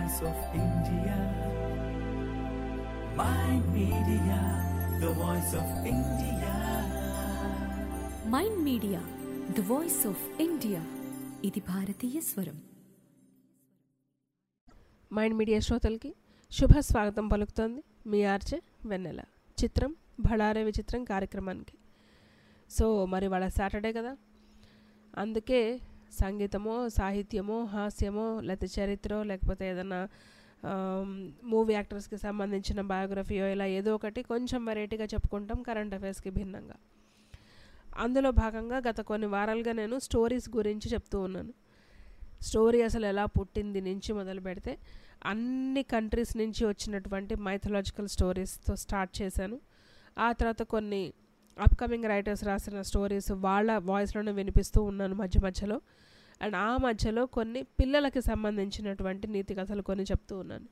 voice of India. My media, the voice of India. Mind Media the voice of India ఇది భారతీయ స్వరం mind media శ్రోతలకి శుభ స్వాగతం పలుకుతోంది మీ ఆర్జే వెన్నెల చిత్రం భళారే విచిత్రం కార్యక్రమానికి సో మరి వాళ్ళ సాటర్డే కదా అందుకే సంగీతమో సాహిత్యమో హాస్యమో లేకపోతే చరిత్ర లేకపోతే ఏదైనా మూవీ యాక్టర్స్కి సంబంధించిన బయోగ్రఫీయో ఇలా ఏదో ఒకటి కొంచెం వెరైటీగా చెప్పుకుంటాం కరెంట్ అఫైర్స్కి భిన్నంగా అందులో భాగంగా గత కొన్ని వారాలుగా నేను స్టోరీస్ గురించి చెప్తూ ఉన్నాను స్టోరీ అసలు ఎలా పుట్టింది నుంచి మొదలు పెడితే అన్ని కంట్రీస్ నుంచి వచ్చినటువంటి మైథలాజికల్ స్టోరీస్తో స్టార్ట్ చేశాను ఆ తర్వాత కొన్ని అప్కమింగ్ రైటర్స్ రాసిన స్టోరీస్ వాళ్ళ వాయిస్లోనే వినిపిస్తూ ఉన్నాను మధ్య మధ్యలో అండ్ ఆ మధ్యలో కొన్ని పిల్లలకి సంబంధించినటువంటి నీతి కథలు కొన్ని చెప్తూ ఉన్నాను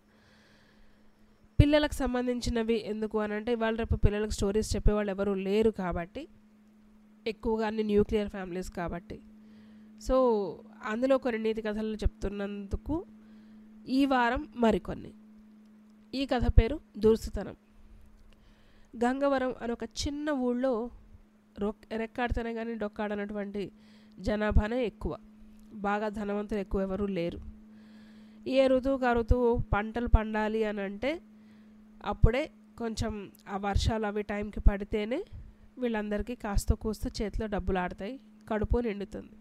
పిల్లలకు సంబంధించినవి ఎందుకు అని అంటే ఇవాళ రేపు పిల్లలకు స్టోరీస్ చెప్పేవాళ్ళు ఎవరు లేరు కాబట్టి ఎక్కువగా అన్ని న్యూక్లియర్ ఫ్యామిలీస్ కాబట్టి సో అందులో కొన్ని నీతి కథలు చెప్తున్నందుకు ఈ వారం మరికొన్ని ఈ కథ పేరు దుర్సుతనం గంగవరం అని ఒక చిన్న ఊళ్ళో రొక్ రెక్కాడితేనే కానీ డొక్కాడనటువంటి జనాభానే ఎక్కువ బాగా ధనవంతులు ఎక్కువ ఎవరు లేరు ఏ ఋతువుకు ఆ ఋతువు పంటలు పండాలి అని అంటే అప్పుడే కొంచెం ఆ వర్షాలు అవి టైంకి పడితేనే వీళ్ళందరికీ కాస్త కూస్త చేతిలో డబ్బులు ఆడతాయి కడుపు నిండుతుంది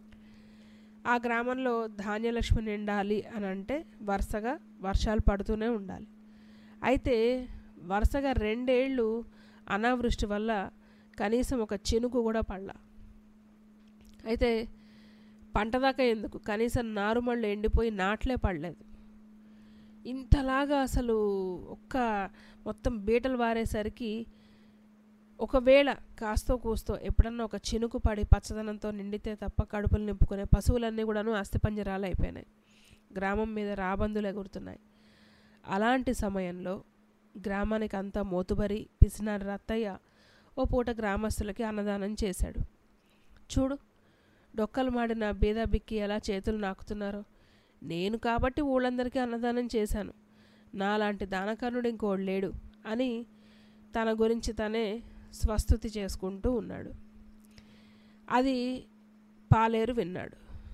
ఆ గ్రామంలో ధాన్యలక్ష్మి నిండాలి అని అంటే వరుసగా వర్షాలు పడుతూనే ఉండాలి అయితే వరుసగా రెండేళ్ళు అనావృష్టి వల్ల కనీసం ఒక చినుకు కూడా పడలా అయితే పంట దాకా ఎందుకు కనీసం నారుమళ్ళు ఎండిపోయి నాట్లే పడలేదు ఇంతలాగా అసలు ఒక్క మొత్తం బీటలు వారేసరికి ఒకవేళ కాస్తో కూస్తో ఎప్పుడన్నా ఒక చినుకు పడి పచ్చదనంతో నిండితే తప్ప కడుపులు నింపుకునే పశువులన్నీ కూడాను అస్థిపంజరాలు అయిపోయినాయి గ్రామం మీద రాబందులు ఎగురుతున్నాయి అలాంటి సమయంలో గ్రామానికి అంతా మోతుబరి పిసినారి రత్తయ్య ఓ పూట గ్రామస్తులకి అన్నదానం చేశాడు చూడు డొక్కలు మాడిన బీద బిక్కి ఎలా చేతులు నాకుతున్నారో నేను కాబట్టి ఊళ్ళందరికీ అన్నదానం చేశాను నాలాంటి దానకర్ణుడు ఇంకోడు లేడు అని తన గురించి తనే స్వస్థుతి చేసుకుంటూ ఉన్నాడు అది పాలేరు విన్నాడు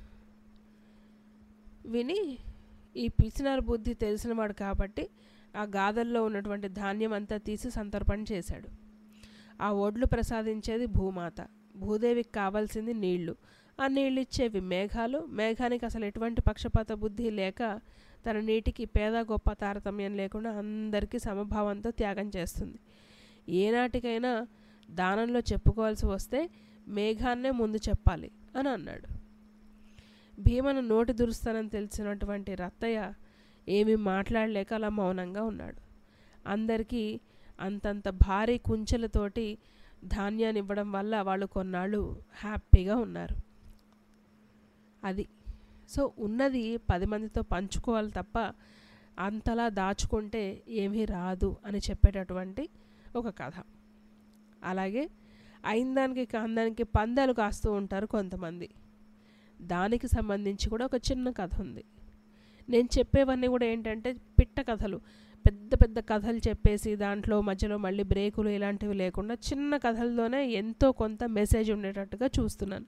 విని ఈ పిసినారు బుద్ధి తెలిసినవాడు కాబట్టి ఆ గాథల్లో ఉన్నటువంటి ధాన్యం అంతా తీసి సంతర్పణ చేశాడు ఆ ఒడ్లు ప్రసాదించేది భూమాత భూదేవికి కావాల్సింది నీళ్లు ఆ నీళ్ళు ఇచ్చేవి మేఘాలు మేఘానికి అసలు ఎటువంటి పక్షపాత బుద్ధి లేక తన నీటికి పేద గొప్ప తారతమ్యం లేకుండా అందరికీ సమభావంతో త్యాగం చేస్తుంది ఏనాటికైనా దానంలో చెప్పుకోవాల్సి వస్తే మేఘాన్నే ముందు చెప్పాలి అని అన్నాడు భీమను నోటి దురుస్తానని తెలిసినటువంటి రత్తయ్య ఏమీ మాట్లాడలేక అలా మౌనంగా ఉన్నాడు అందరికీ అంతంత భారీ కుంచెలతోటి ధాన్యాన్ని ఇవ్వడం వల్ల వాళ్ళు కొన్నాళ్ళు హ్యాపీగా ఉన్నారు అది సో ఉన్నది పది మందితో పంచుకోవాలి తప్ప అంతలా దాచుకుంటే ఏమీ రాదు అని చెప్పేటటువంటి ఒక కథ అలాగే అయిందానికి కాందానికి పందాలు కాస్తూ ఉంటారు కొంతమంది దానికి సంబంధించి కూడా ఒక చిన్న కథ ఉంది నేను చెప్పేవన్నీ కూడా ఏంటంటే పిట్ట కథలు పెద్ద పెద్ద కథలు చెప్పేసి దాంట్లో మధ్యలో మళ్ళీ బ్రేకులు ఇలాంటివి లేకుండా చిన్న కథలతోనే ఎంతో కొంత మెసేజ్ ఉండేటట్టుగా చూస్తున్నాను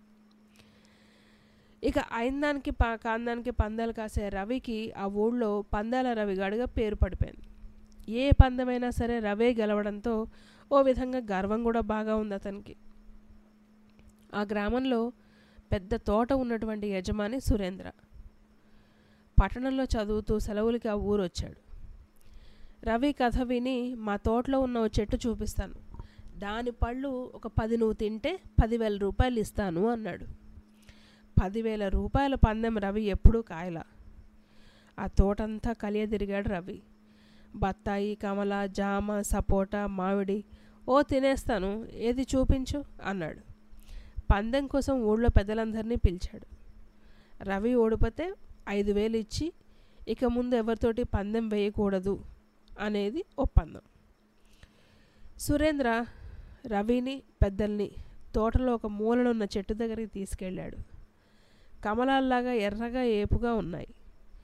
ఇక అయిందానికి పా కాందానికి పందాలు కాసే రవికి ఆ ఊళ్ళో పందాల రవిగాడిగా పేరు పడిపోయింది ఏ పందమైనా సరే రవే గెలవడంతో ఓ విధంగా గర్వం కూడా బాగా ఉంది అతనికి ఆ గ్రామంలో పెద్ద తోట ఉన్నటువంటి యజమాని సురేంద్ర పట్టణంలో చదువుతూ సెలవులకి ఆ ఊరు వచ్చాడు రవి కథ విని మా తోటలో ఉన్న ఓ చెట్టు చూపిస్తాను దాని పళ్ళు ఒక పది నువ్వు తింటే పదివేల రూపాయలు ఇస్తాను అన్నాడు పదివేల రూపాయల పందెం రవి ఎప్పుడూ కాయల ఆ తోటంతా కలియదిరిగాడు రవి బత్తాయి కమల జామ సపోటా మామిడి ఓ తినేస్తాను ఏది చూపించు అన్నాడు పందెం కోసం ఊళ్ళో పెద్దలందరినీ పిలిచాడు రవి ఓడిపోతే ఐదు వేలు ఇచ్చి ఇక ముందు ఎవరితోటి పందెం వేయకూడదు అనేది ఒప్పందం సురేంద్ర రవిని పెద్దల్ని తోటలో ఒక మూలనున్న చెట్టు దగ్గరికి తీసుకెళ్ళాడు కమలాల్లాగా ఎర్రగా ఏపుగా ఉన్నాయి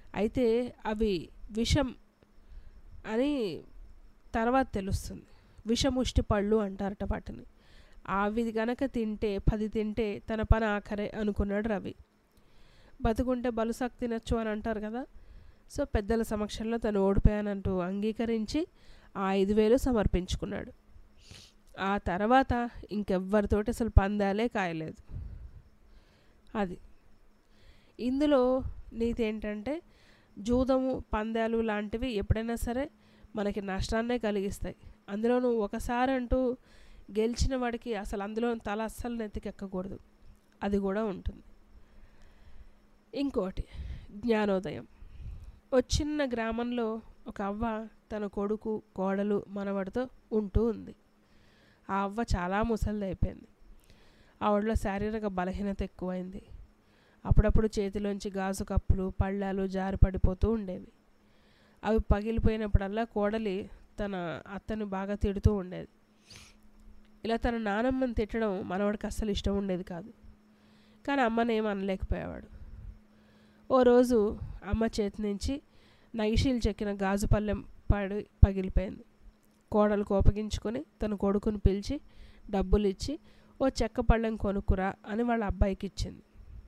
అయితే అవి విషం అని తర్వాత తెలుస్తుంది విషముష్టి పళ్ళు అంటారట వాటిని అవి గనక తింటే పది తింటే తన పని ఆఖరే అనుకున్నాడు రవి బతుకుంటే బలుసాకు తినచ్చు అని అంటారు కదా సో పెద్దల సమక్షంలో తను ఓడిపోయానంటూ అంగీకరించి ఆ ఐదు వేలు సమర్పించుకున్నాడు ఆ తర్వాత ఇంకెవ్వరితోటి అసలు పందాలే కాయలేదు అది ఇందులో నీతి ఏంటంటే జూదము పందాలు లాంటివి ఎప్పుడైనా సరే మనకి నష్టాన్నే కలిగిస్తాయి అందులో నువ్వు ఒకసారి అంటూ గెలిచిన వాడికి అసలు అందులో తల అస్సలు నెత్తికెక్కకూడదు అది కూడా ఉంటుంది ఇంకోటి జ్ఞానోదయం ఓ చిన్న గ్రామంలో ఒక అవ్వ తన కొడుకు కోడలు మనవడితో ఉంటూ ఉంది ఆ అవ్వ చాలా ముసలిది అయిపోయింది ఆవిడలో శారీరక బలహీనత ఎక్కువైంది అప్పుడప్పుడు చేతిలోంచి గాజు కప్పులు పళ్ళాలు జారి పడిపోతూ ఉండేవి అవి పగిలిపోయినప్పుడల్లా కోడలి తన అత్తని బాగా తిడుతూ ఉండేది ఇలా తన నానమ్మని తిట్టడం మనవాడికి అస్సలు ఇష్టం ఉండేది కాదు కానీ అమ్మని ఏం అనలేకపోయేవాడు ఓ రోజు అమ్మ చేతి నుంచి నగిషీలు చెక్కిన గాజు పళ్ళెం పడి పగిలిపోయింది కోడలు కోపగించుకొని తన కొడుకుని పిలిచి డబ్బులు ఇచ్చి ఓ చెక్క పళ్ళెం కొనుక్కురా అని వాళ్ళ అబ్బాయికి ఇచ్చింది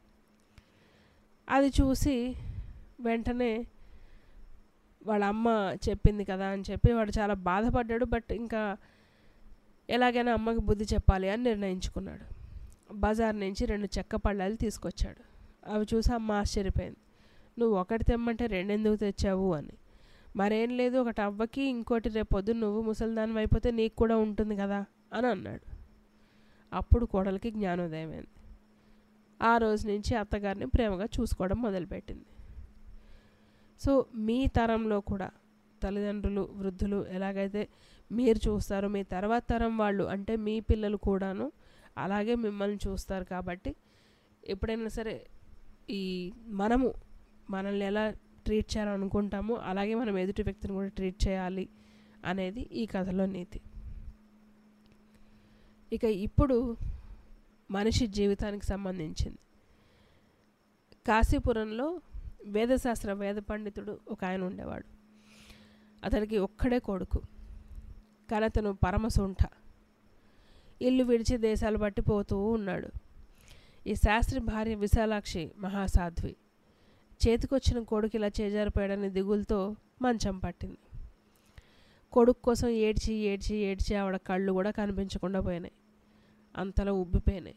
అది చూసి వెంటనే వాళ్ళ అమ్మ చెప్పింది కదా అని చెప్పి వాడు చాలా బాధపడ్డాడు బట్ ఇంకా ఎలాగైనా అమ్మకి బుద్ధి చెప్పాలి అని నిర్ణయించుకున్నాడు బజార్ నుంచి రెండు చెక్క పళ్ళాలు తీసుకొచ్చాడు అవి చూసి అమ్మ ఆశ్చర్యపోయింది నువ్వు ఒకటి తెమ్మంటే రెండెందుకు తెచ్చావు అని మరేం లేదు ఒకటి అవ్వకి ఇంకోటి రేపు పొద్దున్న నువ్వు ముసలిదాని అయిపోతే నీకు కూడా ఉంటుంది కదా అని అన్నాడు అప్పుడు కోడలికి జ్ఞానోదయం అయింది ఆ రోజు నుంచి అత్తగారిని ప్రేమగా చూసుకోవడం మొదలుపెట్టింది సో మీ తరంలో కూడా తల్లిదండ్రులు వృద్ధులు ఎలాగైతే మీరు చూస్తారు మీ తర్వాత తరం వాళ్ళు అంటే మీ పిల్లలు కూడాను అలాగే మిమ్మల్ని చూస్తారు కాబట్టి ఎప్పుడైనా సరే ఈ మనము మనల్ని ఎలా ట్రీట్ చేయాలనుకుంటామో అలాగే మనం ఎదుటి వ్యక్తిని కూడా ట్రీట్ చేయాలి అనేది ఈ కథలో నీతి ఇక ఇప్పుడు మనిషి జీవితానికి సంబంధించింది కాశీపురంలో వేదశాస్త్ర వేద పండితుడు ఒక ఆయన ఉండేవాడు అతనికి ఒక్కడే కొడుకు కానీ అతను పరమసుంఠ ఇల్లు విడిచి దేశాలు బట్టి పోతూ ఉన్నాడు ఈ శాస్త్రి భార్య విశాలాక్షి మహాసాధ్వి చేతికొచ్చిన కొడుకు ఇలా చేజారిపోయాడని దిగులతో మంచం పట్టింది కొడుకు కోసం ఏడ్చి ఏడ్చి ఏడ్చి ఆవిడ కళ్ళు కూడా కనిపించకుండా పోయినాయి అంతలో ఉబ్బిపోయినాయి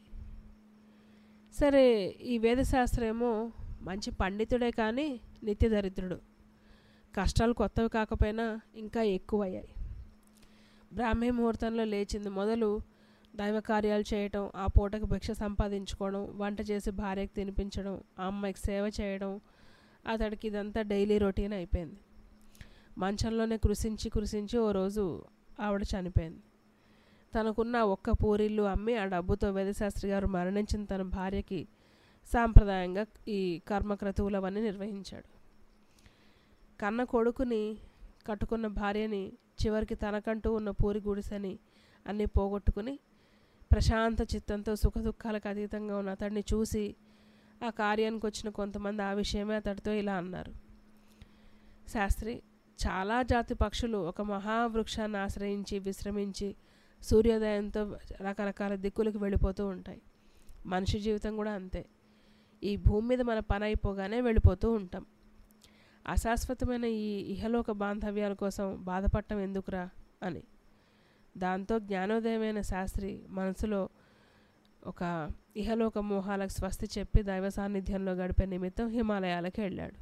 సరే ఈ వేదశాస్త్రం ఏమో మంచి పండితుడే కానీ నిత్య దరిద్రుడు కష్టాలు కొత్తవి కాకపోయినా ఇంకా ఎక్కువయ్యాయి బ్రాహ్మీ ముహూర్తంలో లేచింది మొదలు దైవ కార్యాలు చేయటం ఆ పూటకు భిక్ష సంపాదించుకోవడం వంట చేసి భార్యకు తినిపించడం ఆ అమ్మాయికి సేవ చేయడం అతడికి ఇదంతా డైలీ రొటీన్ అయిపోయింది మంచంలోనే కృషించి కృషించి ఓ రోజు ఆవిడ చనిపోయింది తనకున్న ఆ ఒక్క పూరిల్లు అమ్మి ఆ డబ్బుతో వేదశాస్త్రి గారు మరణించిన తన భార్యకి సాంప్రదాయంగా ఈ కర్మక్రతువులవన్నీ నిర్వహించాడు కన్న కొడుకుని కట్టుకున్న భార్యని చివరికి తనకంటూ ఉన్న పూరి గుడిసెని అన్నీ పోగొట్టుకుని ప్రశాంత చిత్తంతో సుఖదుఖాలకు అతీతంగా ఉన్న అతడిని చూసి ఆ కార్యానికి వచ్చిన కొంతమంది ఆ విషయమే అతడితో ఇలా అన్నారు శాస్త్రి చాలా జాతి పక్షులు ఒక మహావృక్షాన్ని ఆశ్రయించి విశ్రమించి సూర్యోదయంతో రకరకాల దిక్కులకు వెళ్ళిపోతూ ఉంటాయి మనిషి జీవితం కూడా అంతే ఈ భూమి మీద మన పని అయిపోగానే వెళ్ళిపోతూ ఉంటాం అశాశ్వతమైన ఈ ఇహలోక బాంధవ్యాల కోసం బాధపడటం ఎందుకురా అని దాంతో జ్ఞానోదయమైన శాస్త్రి మనసులో ఒక ఇహలోక మోహాలకు స్వస్తి చెప్పి దైవ సాన్నిధ్యంలో గడిపే నిమిత్తం హిమాలయాలకు వెళ్ళాడు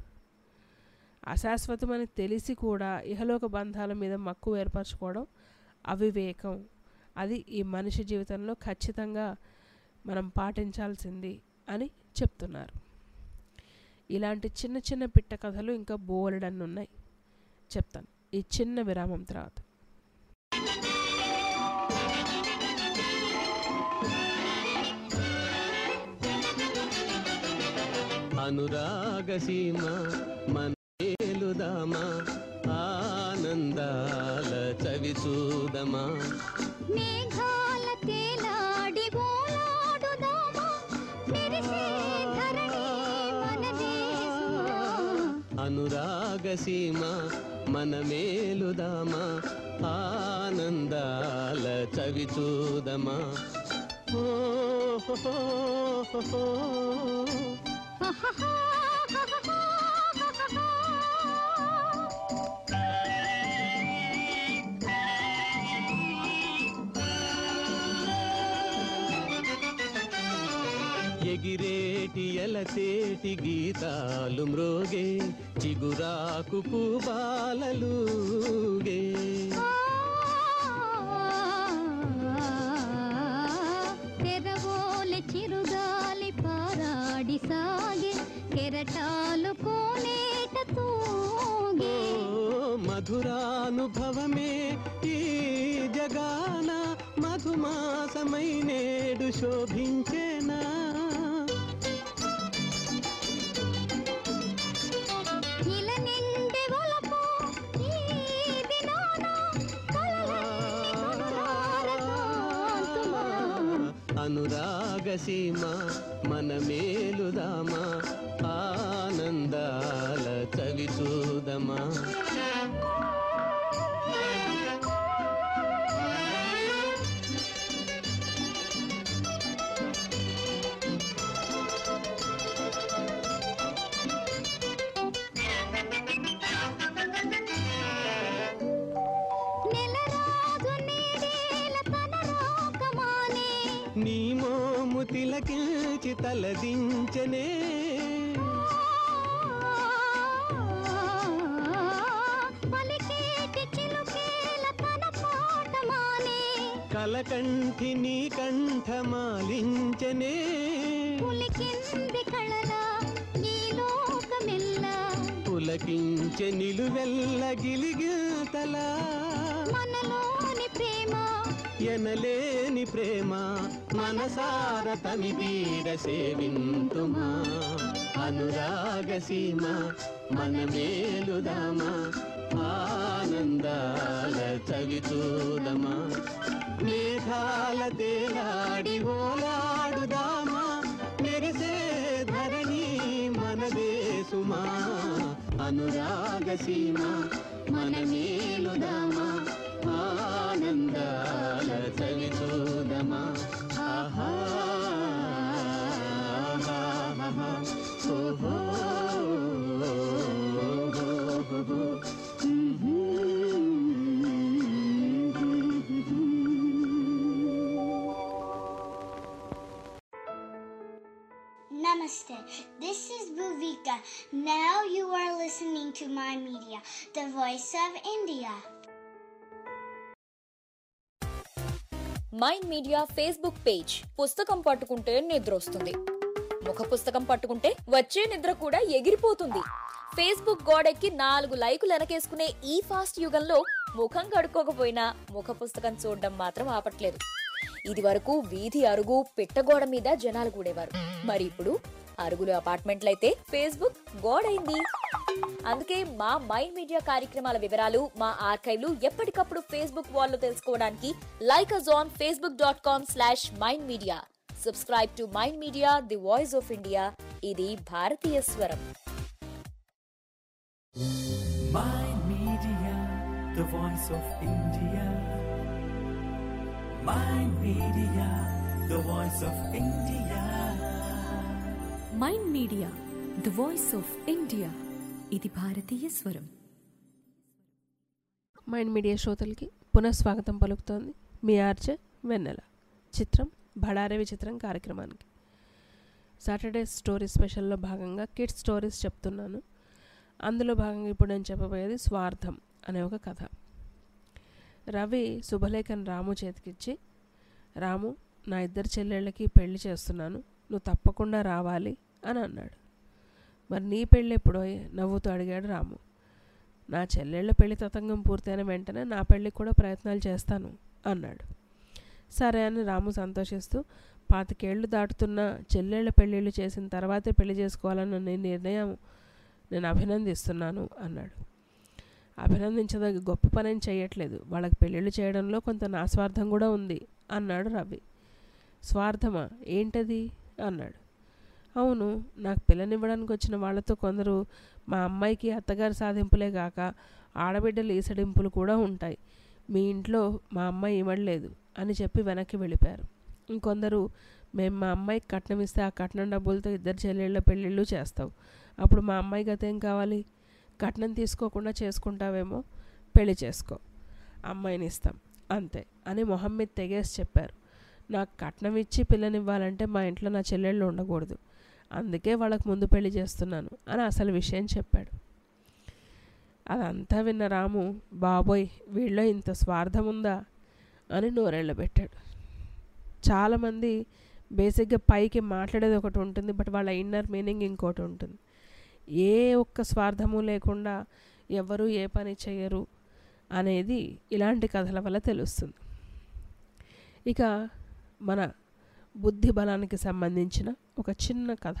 అశాశ్వతమని తెలిసి కూడా ఇహలోక బంధాల మీద మక్కువ ఏర్పరచుకోవడం అవివేకం అది ఈ మనిషి జీవితంలో ఖచ్చితంగా మనం పాటించాల్సింది అని చెప్తున్నారు ఇలాంటి చిన్న చిన్న పిట్ట కథలు ఇంకా బోలెడన్ని ఉన్నాయి చెప్తాను ఈ చిన్న విరామం తర్వాత అనురాగసీమ మనేలుదామా ఆనందాల చవి చూదమా మేఘాల తేలాడి ఓలాడుదామా మెరిసే ధరణి మనదే సుమా. సీమ మన మేలుదామా ఆనందాల చవి చూదమా ఓ హో హో హో హో. ఎగిరేటి ఎలసేటి గీతాలు మ్రోగే చిగురాకు పూబాలలుగే తెరవోలె చిరుగాలి పారాడి సాగే కెరటాలు కోనేట తూగే ఓ మధురానుభవమే ఈ జగాన మధుమాసమై నేడు శోభించేనా ఇల నిండి ఒలపు ఈ దినాన అనురాగ సీమ మన మేలుదామా ఆనందాల చవి చూదమా నెలరాజు నీడేల తన రాకమానే నీ మోము తిలకించి తలదించనే పలికేటి చిలుకేల తన పాటమానే కలకంఠి నీ కంఠమాలించనే పులికింది కళల ఈ లోకమెల్ల పులకించె నిలువెల్ల గిలిగితలా మనలోని ప్రేమ ఎనలేని ప్రేమ మనసార తమిదీర సేవింతుమా అనురాగ సీమ మన మేలుదామా ఆనందాల చవి చూదమా మేఘాల తేలాడి ఓలాడుదామా మెరిసే ధరణి మనదే సుమా అనురాగ సీమ మన మేలుదామా ఆనందాల చవి చూదమా ఆహా ఆహా, ఓహో, ఓహో, Namaste. This is Bhuvika. Now you are listening to my media, the voice of India. Mind Media Facebook page పుస్తకం పట్టుకుంటే నిద్ర వస్తుంది ముఖ పుస్తకం పట్టుకుంటే వచ్చే నిద్ర కూడా ఎగిరిపోతుంది ఫేస్బుక్ గోడెక్కి నాలుగు లైకులు వెనకేసుకునే ఈ ఫాస్ట్ యుగంలో ముఖం కడుక్కోకపోయినా ముఖ పుస్తకం చూడడం మాత్రం ఆపట్లేదు ఇది వరకు వీధి అరుగు పిట్టగోడ మీద జనాలు కూడేవారు మరి ఇప్పుడు అరుగులు అపార్ట్మెంట్లయితే ఫేస్బుక్ గోడైంది అందుకే మా మైండ్ మీడియా కార్యక్రమాల వివరాలు మా ఆర్కైవ్లు ఎప్పటికప్పుడు ఫేస్బుక్ వాల్లో తెలుసుకోవడానికి like us on Facebook dot com slash Mind Media subscribe to Mind Media the voice of India ఇది భారతీయ స్వరం Mind Media, the voice of India. Mind Media, the voice of India. Mind Media the voice of India ఇది భారతీయ స్వరం mind media శ్రోతలకి పునఃస్వాగతం పలుకుతోంది మీ RJ వెన్నెల చిత్రం బడారే విచిత్రం కార్యక్రమానికి సాటర్డే స్టోరీ స్పెషల్లో భాగంగా కిడ్స్ స్టోరీస్ చెప్తున్నాను అందులో భాగంగా ఇప్పుడు నేను చెప్పబోయేది స్వార్థం అనే ఒక కథ రవి శుభలేఖన్ రాము చేతికిచ్చి రాము నా ఇద్దరు చెల్లెళ్ళకి పెళ్లి చేస్తున్నాను నువ్వు తప్పకుండా రావాలి అని అన్నాడు మరి నీ పెళ్ళి ఎప్పుడో నవ్వుతూ అడిగాడు రాము నా చెల్లెళ్ళ పెళ్లి తతంగం పూర్తయిన వెంటనే నా పెళ్ళికి కూడా ప్రయత్నాలు చేస్తాను అన్నాడు సరే అని రాము సంతోషిస్తూ పాతికేళ్లు దాటుతున్న చెల్లెళ్ళ పెళ్ళిళ్ళు చేసిన తర్వాతే పెళ్లి చేసుకోవాలన్న నీ నిర్ణయం నేను అభినందిస్తున్నాను అన్నాడు అభినందించదగ్గ గొప్ప పనేం చేయట్లేదు వాళ్ళకి పెళ్ళిళ్ళు చేయడంలో కొంత నా స్వార్థం కూడా ఉంది అన్నాడు రవి స్వార్థమా ఏంటది అన్నాడు అవును నాకు పిల్లనివ్వడానికి వచ్చిన వాళ్ళతో కొందరు మా అమ్మాయికి అత్తగారి సాధింపులే కాక ఆడబిడ్డల ఈసడింపులు కూడా ఉంటాయి మీ ఇంట్లో మా అమ్మాయి ఇవ్వలేదు అని చెప్పి వెనక్కి వెళ్ళిపోయారు ఇంకొందరు మేము మా అమ్మాయికి కట్నం ఇస్తే ఆ కట్నం డబ్బులతో ఇద్దరు చెల్లెళ్ళ పెళ్ళిళ్ళు చేస్తావు అప్పుడు మా అమ్మాయి గత ఏం కావాలి కట్నం తీసుకోకుండా చేసుకుంటావేమో పెళ్లి చేసుకో అమ్మాయిని ఇస్తాం అంతే అని మొహం మీద తెగేసి చెప్పారు నాకు కట్నం ఇచ్చి పిల్లనివ్వాలంటే మా ఇంట్లో నా చెల్లెళ్ళు ఉండకూడదు అందుకే వాళ్ళకు ముందు పెళ్లి చేస్తున్నాను అని అసలు విషయం చెప్పాడు అదంతా విన్న రాము బాబోయ్ వీళ్ళలో ఇంత స్వార్థం ఉందా అని నోరెళ్ళబెట్టాడు చాలామంది బేసిక్గా పైకి మాట్లాడేది ఒకటి ఉంటుంది బట్ వాళ్ళ ఇన్నర్ మీనింగ్ ఇంకోటి ఉంటుంది ఏ ఒక్క స్వార్థము లేకుండా ఎవరు ఏ పని చేయరు అనేది ఇలాంటి కథల వల్ల తెలుస్తుంది ఇక మన బుద్ధి బలానికి సంబంధించిన ఒక చిన్న కథ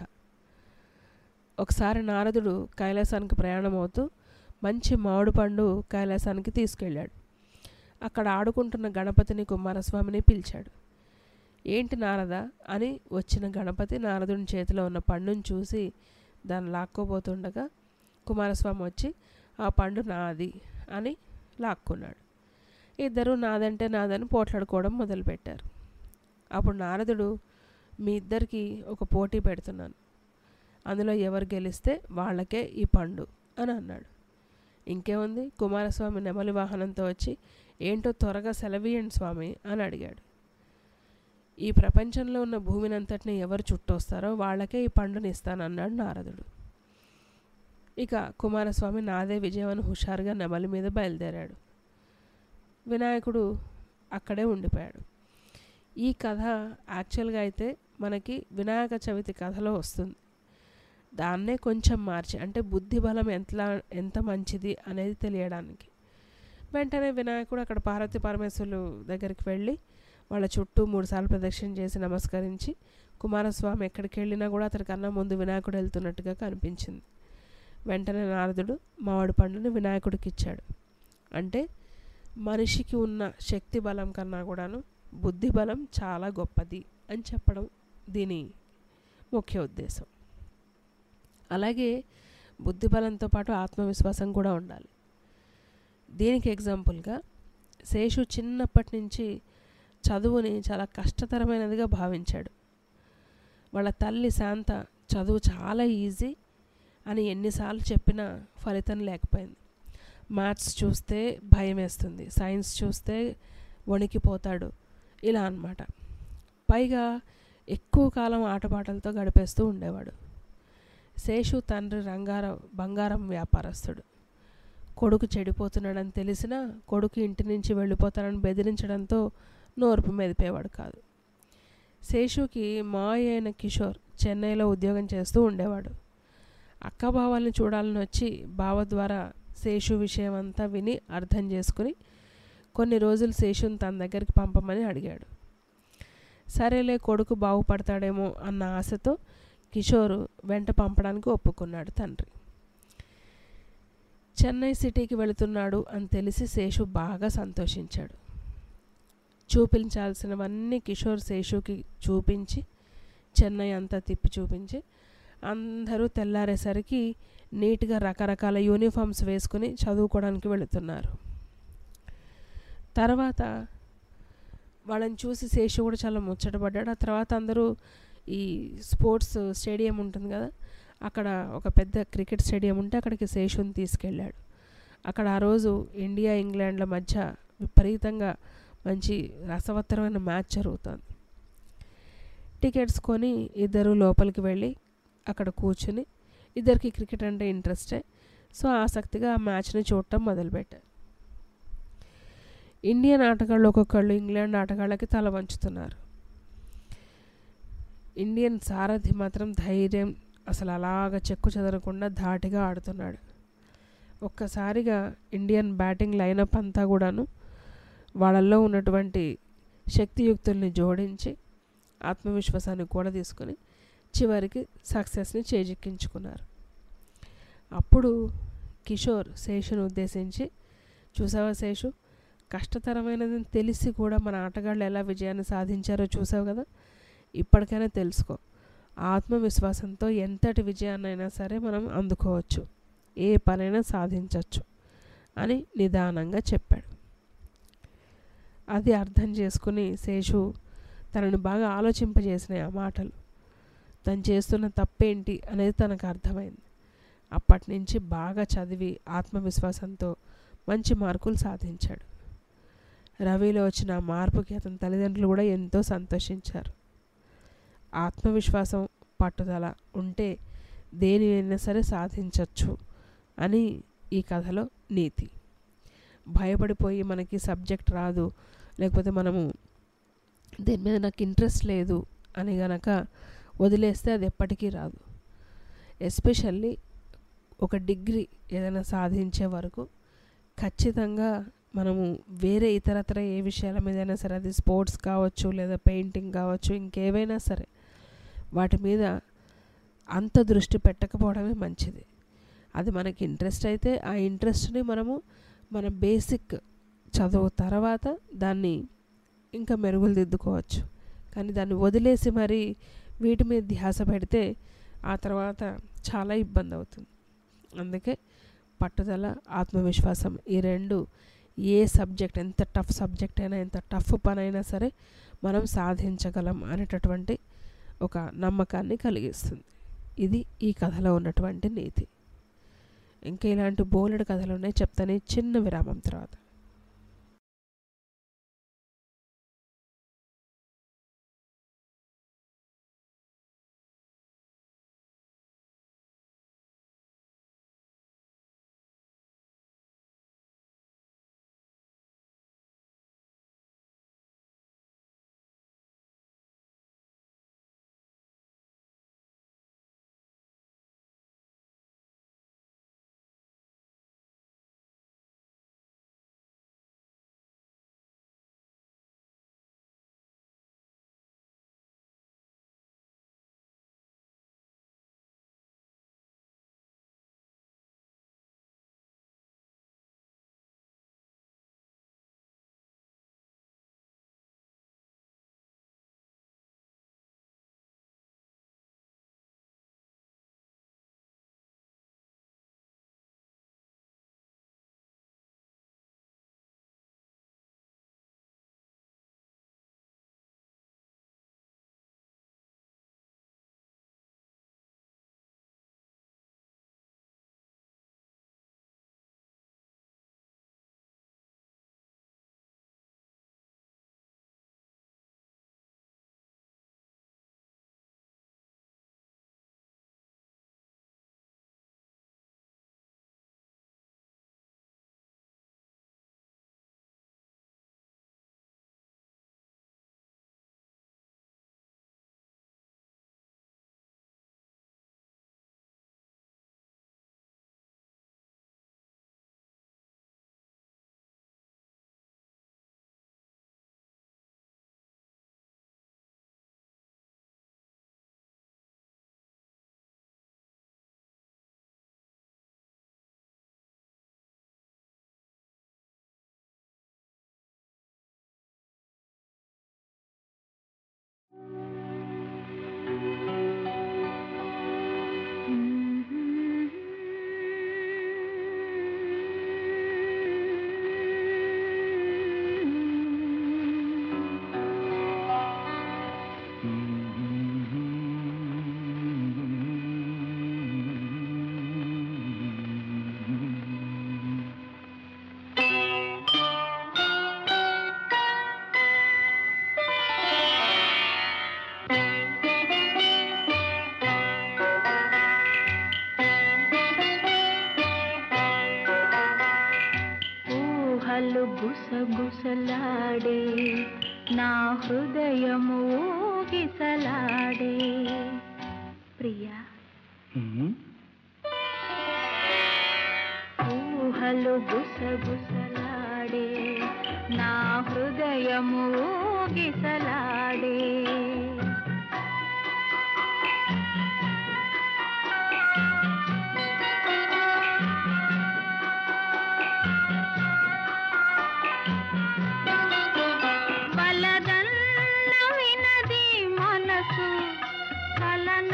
ఒకసారి నారదుడు కైలాసానికి ప్రయాణం అవుతూ మంచి మామిడి పండు కైలాసానికి తీసుకెళ్ళాడు అక్కడ ఆడుకుంటున్న గణపతిని కుమారస్వామిని పిలిచాడు ఏంటి నారద అని వచ్చిన గణపతి నారదుని చేతిలో ఉన్న పండును చూసి దాన్ని లాక్కోబోతుండగా కుమారస్వామి వచ్చి ఆ పండు నాది అని లాక్కున్నాడు ఇద్దరు నాదంటే నాదని పోట్లాడుకోవడం మొదలుపెట్టారు అప్పుడు నారదుడు మీ ఇద్దరికి ఒక పోటీ పెడుతున్నాను అందులో ఎవరు గెలిస్తే వాళ్ళకే ఈ పండు అని అన్నాడు ఇంకేముంది కుమారస్వామి నెమలి వాహనంతో వచ్చి ఏంటో త్వరగా సెలవీయండి స్వామి అని అడిగాడు ఈ ప్రపంచంలో ఉన్న భూమినంతటిని ఎవరు చుట్టొస్తారో వాళ్ళకే ఈ పండుని ఇస్తానన్నాడు నారదుడు ఇక కుమారస్వామి నాదే విజయం అని హుషారుగా నెమలి మీద బయలుదేరాడు వినాయకుడు అక్కడే ఉండిపోయాడు ఈ కథ యాక్చువల్గా అయితే మనకి వినాయక చవితి కథలో వస్తుంది దాన్నే కొంచెం మార్చి అంటే బుద్ధి బలం ఎంత ఎంత మంచిది అనేది తెలియడానికి వెంటనే వినాయకుడు అక్కడ పార్వతి పరమేశ్వరులు దగ్గరికి వెళ్ళి వాళ్ళ చుట్టూ మూడుసార్లు ప్రదక్షిణ చేసి నమస్కరించి కుమారస్వామి ఎక్కడికి వెళ్ళినా కూడా అతనికన్నా ముందు వినాయకుడు వెళ్తున్నట్టుగా కనిపించింది వెంటనే నారదుడు మామిడి పండుని వినాయకుడికి ఇచ్చాడు అంటే మనిషికి ఉన్న శక్తి బలం కన్నా కూడాను బుద్ధి బలం చాలా గొప్పది అని చెప్పడం దీని ముఖ్య ఉద్దేశం అలాగే బుద్ధి బలంతో పాటు ఆత్మవిశ్వాసం కూడా ఉండాలి దీనికి ఎగ్జాంపుల్గా శేషు చిన్నప్పటి నుంచి చదువుని చాలా కష్టతరమైనదిగా భావించాడు వాళ్ళ తల్లి శాంత చదువు చాలా ఈజీ అని ఎన్నిసార్లు చెప్పినా ఫలితం లేకపోయింది మ్యాథ్స్ చూస్తే భయం వేస్తుంది సైన్స్ చూస్తే వణికిపోతాడు ఇలా అన్నమాట పైగా ఎక్కువ కాలం ఆటపాటలతో గడిపేస్తూ ఉండేవాడు శేషు తండ్రి రంగారావు బంగారం వ్యాపారస్తుడు కొడుకు చెడిపోతున్నాడని తెలిసినా కొడుకు ఇంటి నుంచి వెళ్ళిపోతానని బెదిరించడంతో నోర్పు మెదిపేవాడు కాదు శేషుకి మాయ అయిన కిషోర్ చెన్నైలో ఉద్యోగం చేస్తూ ఉండేవాడు అక్క బావాల్ని చూడాలని వచ్చి బావ ద్వారా శేషు విషయం అంతా విని అర్థం చేసుకుని కొన్ని రోజులు శేషుని తన దగ్గరికి పంపమని అడిగాడు సరేలే కొడుకు బాగుపడతాడేమో అన్న ఆశతో కిషోరు వెంట పంపడానికి ఒప్పుకున్నాడు తండ్రి చెన్నై సిటీకి వెళుతున్నాడు అని తెలిసి శేషు బాగా సంతోషించాడు చూపించాల్సినవన్నీ కిషోర్ శేషుకి చూపించి చెన్నై అంతా తిప్పి చూపించి అందరూ తెల్లారేసరికి నీట్గా రకరకాల యూనిఫామ్స్ వేసుకుని చదువుకోవడానికి వెళుతున్నారు తర్వాత వాళ్ళని చూసి శేషు కూడా చాలా ముచ్చటపడ్డాడు ఆ తర్వాత అందరూ ఈ స్పోర్ట్స్ స్టేడియం ఉంటుంది కదా అక్కడ ఒక పెద్ద క్రికెట్ స్టేడియం ఉంటే అక్కడికి శేషుని తీసుకెళ్ళాడు అక్కడ ఆ రోజు ఇండియా ఇంగ్లాండ్ల మధ్య విపరీతంగా మంచి రసవత్తరమైన మ్యాచ్ జరుగుతుంది టికెట్స్ కొని ఇద్దరు లోపలికి వెళ్ళి అక్కడ కూర్చుని ఇద్దరికి క్రికెట్ అంటే ఇంట్రెస్టే సో ఆసక్తిగా ఆ మ్యాచ్ని చూడటం మొదలుపెట్టారు ఇండియన్ ఆటగాళ్ళు ఒక్కొక్కళ్ళు ఇంగ్లాండ్ ఆటగాళ్ళకి తల వంచుతున్నారు ఇండియన్ సారథి మాత్రం ధైర్యం అసలు అలాగ చెక్కు చెదరకుండా ధాటిగా ఆడుతున్నాడు ఒక్కసారిగా ఇండియన్ బ్యాటింగ్ లైనప్ అంతా కూడాను వాళ్ళల్లో ఉన్నటువంటి శక్తియుక్తుల్ని జోడించి ఆత్మవిశ్వాసాన్ని కూడా తీసుకొని చివరికి సక్సెస్ని చేజిక్కించుకున్నారు అప్పుడు కిషోర్ శేషును ఉద్దేశించి చూసావా శేషు కష్టతరమైనది తెలిసి కూడా మన ఆటగాళ్ళు ఎలా విజయాన్ని సాధించారో చూసావు కదా ఇప్పటికైనా తెలుసుకో ఆత్మవిశ్వాసంతో ఎంతటి విజయాన్నైనా సరే మనం అందుకోవచ్చు ఏ పనైనా సాధించవచ్చు అని నిదానంగా చెప్పాడు అది అర్థం చేసుకుని శేషు తనను బాగా ఆలోచింపజేసినాయి ఆ మాటలు తను చేస్తున్న తప్పేంటి అనేది తనకు అర్థమైంది అప్పటి నుంచి బాగా చదివి ఆత్మవిశ్వాసంతో మంచి మార్కులు సాధించాడు రవిలో వచ్చిన ఆ మార్పుకి అతని తల్లిదండ్రులు కూడా ఎంతో సంతోషించారు ఆత్మవిశ్వాసం పట్టుదల ఉంటే దేనినైనా సరే సాధించవచ్చు అని ఈ కథలో నీతి భయపడిపోయి మనకి సబ్జెక్ట్ రాదు లేకపోతే మనము దీని మీద నాకు ఇంట్రెస్ట్ లేదు అని గనక వదిలేస్తే అది ఎప్పటికీ రాదు ఎస్పెషల్లీ ఒక డిగ్రీ ఏదైనా సాధించే వరకు ఖచ్చితంగా మనము వేరే ఇతరతర ఏ విషయాల మీదైనా సరే అది స్పోర్ట్స్ కావచ్చు లేదా పెయింటింగ్ కావచ్చు ఇంకేవైనా సరే వాటి మీద అంత దృష్టి పెట్టకపోవడమే మంచిది అది మనకి ఇంట్రెస్ట్ అయితే ఆ ఇంట్రెస్ట్ని మనము మన బేసిక్ చదువు తర్వాత దాన్ని ఇంకా మెరుగులు దిద్దుకోవచ్చు కానీ దాన్ని వదిలేసి మరి వీటి మీద ధ్యాస పెడితే ఆ తర్వాత చాలా ఇబ్బంది అవుతుంది అందుకే పట్టుదల ఆత్మవిశ్వాసం ఈ రెండు ఏ సబ్జెక్ట్ ఎంత టఫ్ సబ్జెక్ట్ అయినా ఎంత టఫ్ పని అయినా సరే మనం సాధించగలం అనేటటువంటి ఒక నమ్మకాన్ని కలిగిస్తుంది ఇది ఈ కథలో ఉన్నటువంటి నీతి ఇంకా ఇలాంటి బోలెడు కథలు ఉన్నాయి చెప్తాను ఈ చిన్న విరామం తర్వాత ఊహలు గుసగుసలాడే నా హృదయము ఊగిసలాడే ప్రియా ఊహలు గుసగుసలాడే నా హృదయము ఊగిసలాడే వలదన్న వినది మనసు కలన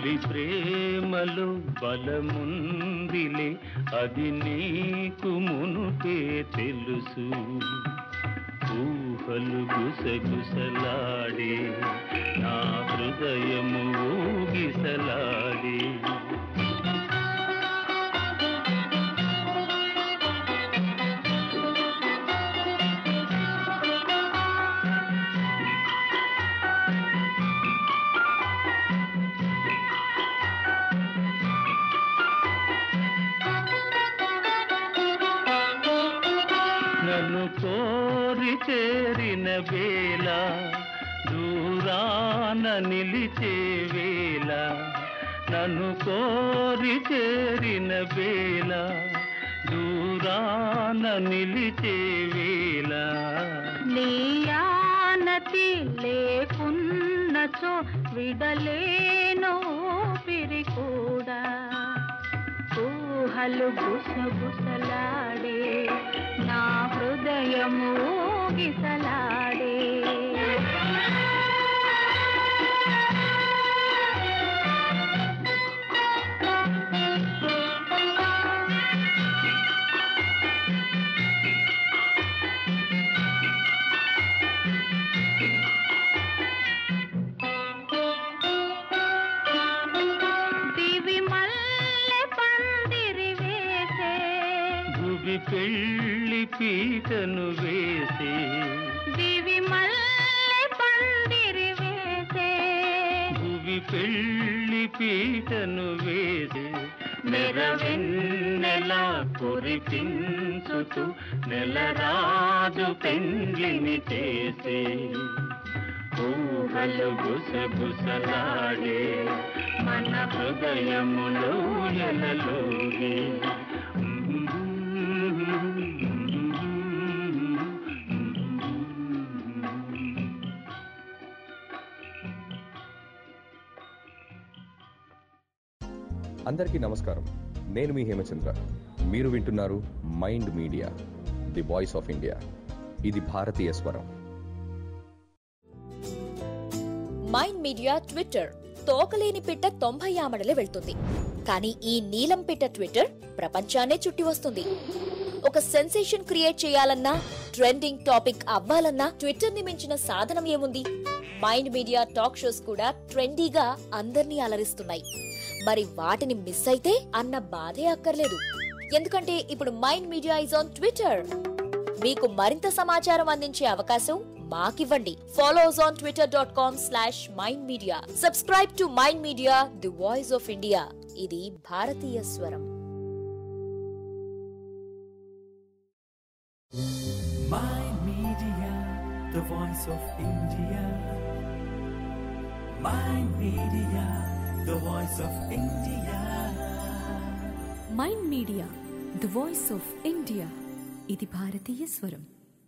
తొలి ప్రేమలో బలముందిలే అది నీకు మునుపే తెలుసు ఊహలు గుసగుసలాడే నా హృదయము ఊగిసలాడే నన్ను కోరి చేరిన వేళ దూరాన నిలిచే వేళ నన్ను కోరి చేరిన వేళ దూరాన నిలిచే వేళ నీయానతి లేకున్నచో విడలేను పిరి కూడా ఊహలు గుసగుసలాడే నా హృదయము గిసలాడే దివి మల్లె పందిరి వేసే భువి పెళ్లి పీటను వేసి దివి మల్లె పందిరి వేసే భువి పెళ్లి పీటను వేసి నెరవెన్నెల కురిపించుతూ నెలరాజు పెండ్లిని చేసి ఊహలు గుసగుసలాడే మన హృదయములో ఎలలోగి అందరికీ నమస్కారం నేను మీ హేమచంద్ర మీరు వింటున్నారు Mind Media the voice of India ఇది భారతీయ స్వరం మైండ్ మీడియా ట్విట్టర్ తోకలేని పిట్ట తొంభై ఆమడలే వెళ్తుంది కానీ ఈ నీలం పిట్ట ట్విట్టర్ ప్రపంచాన్నే చుట్టి వస్తుంది ఒక సెన్సేషన్ క్రియేట్ చేయాలన్నా ట్రెండింగ్ టాపిక్ అవ్వాలన్నా ట్విట్టర్ ని మించిన సాధనం ఏముంది మైండ్ మీడియా టాక్ షోస్ కూడా ట్రెండీగా అందర్నీ అలరిస్తున్నాయి మరి వాటిని మిస్ అయితే అన్న బాధే అక్కర్లేదు ఎందుకంటే ఇప్పుడు Mind Media is on Twitter మీకు మరింత సమాచారం అందించే అవకాశం మాకివ్వండి follow us on Twitter dot com slash Mind Media subscribe to Mind Media the voice of India ఇది భారతీయ స్వరం Mind Media, the voice of India. Mind Media, the voice of India. Mind Media the voice of India ఇది భారతీయ స్వరం